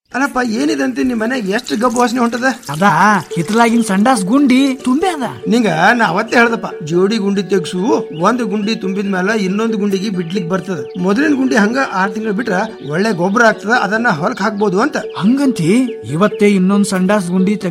ಅಲ್ಲಪ್ಪ ಏನಿದೆ ಅಂತ ನಿಮ್ ಮನೆಗೆ ಎಷ್ಟು ಗಬ್ಬು ವಾಸನೆ ಹೊಂಟದ ಅದ ಹಿತ್ತಲಾಗಿನ ಸಂಡಾಸ್ ಗುಂಡಿ ತುಂಬೆ ಅದ ನಿಂಗ ನಾ ಅವತ್ತೇ ಹೇಳ್ದಪ್ಪ ಜೋಡಿ ಗುಂಡಿ ತೆಗ್ಸು ಒಂದು ಗುಂಡಿ ತುಂಬಿದ ಮೇಲೆ ಇನ್ನೊಂದು ಗುಂಡಿಗೆ ಬಿಡ್ಲಿಕ್ ಬರ್ತದ ಮೊದಲಿನ ಗುಂಡಿ ಹಂಗ ಆರ್ ತಿಂಗಳು ಬಿಟ್ರ ಒಳ್ಳೆ ಗೊಬ್ಬರ ಆಗ್ತದ ಅದನ್ನ ಹೊಲಕ್ ಹಾಕ್ಬೋದು ಅಂತ ಹಂಗಂತಿ ಇವತ್ತೇ ಇನ್ನೊಂದ್ ಸಂಡಾಸ್ ಗುಂಡಿ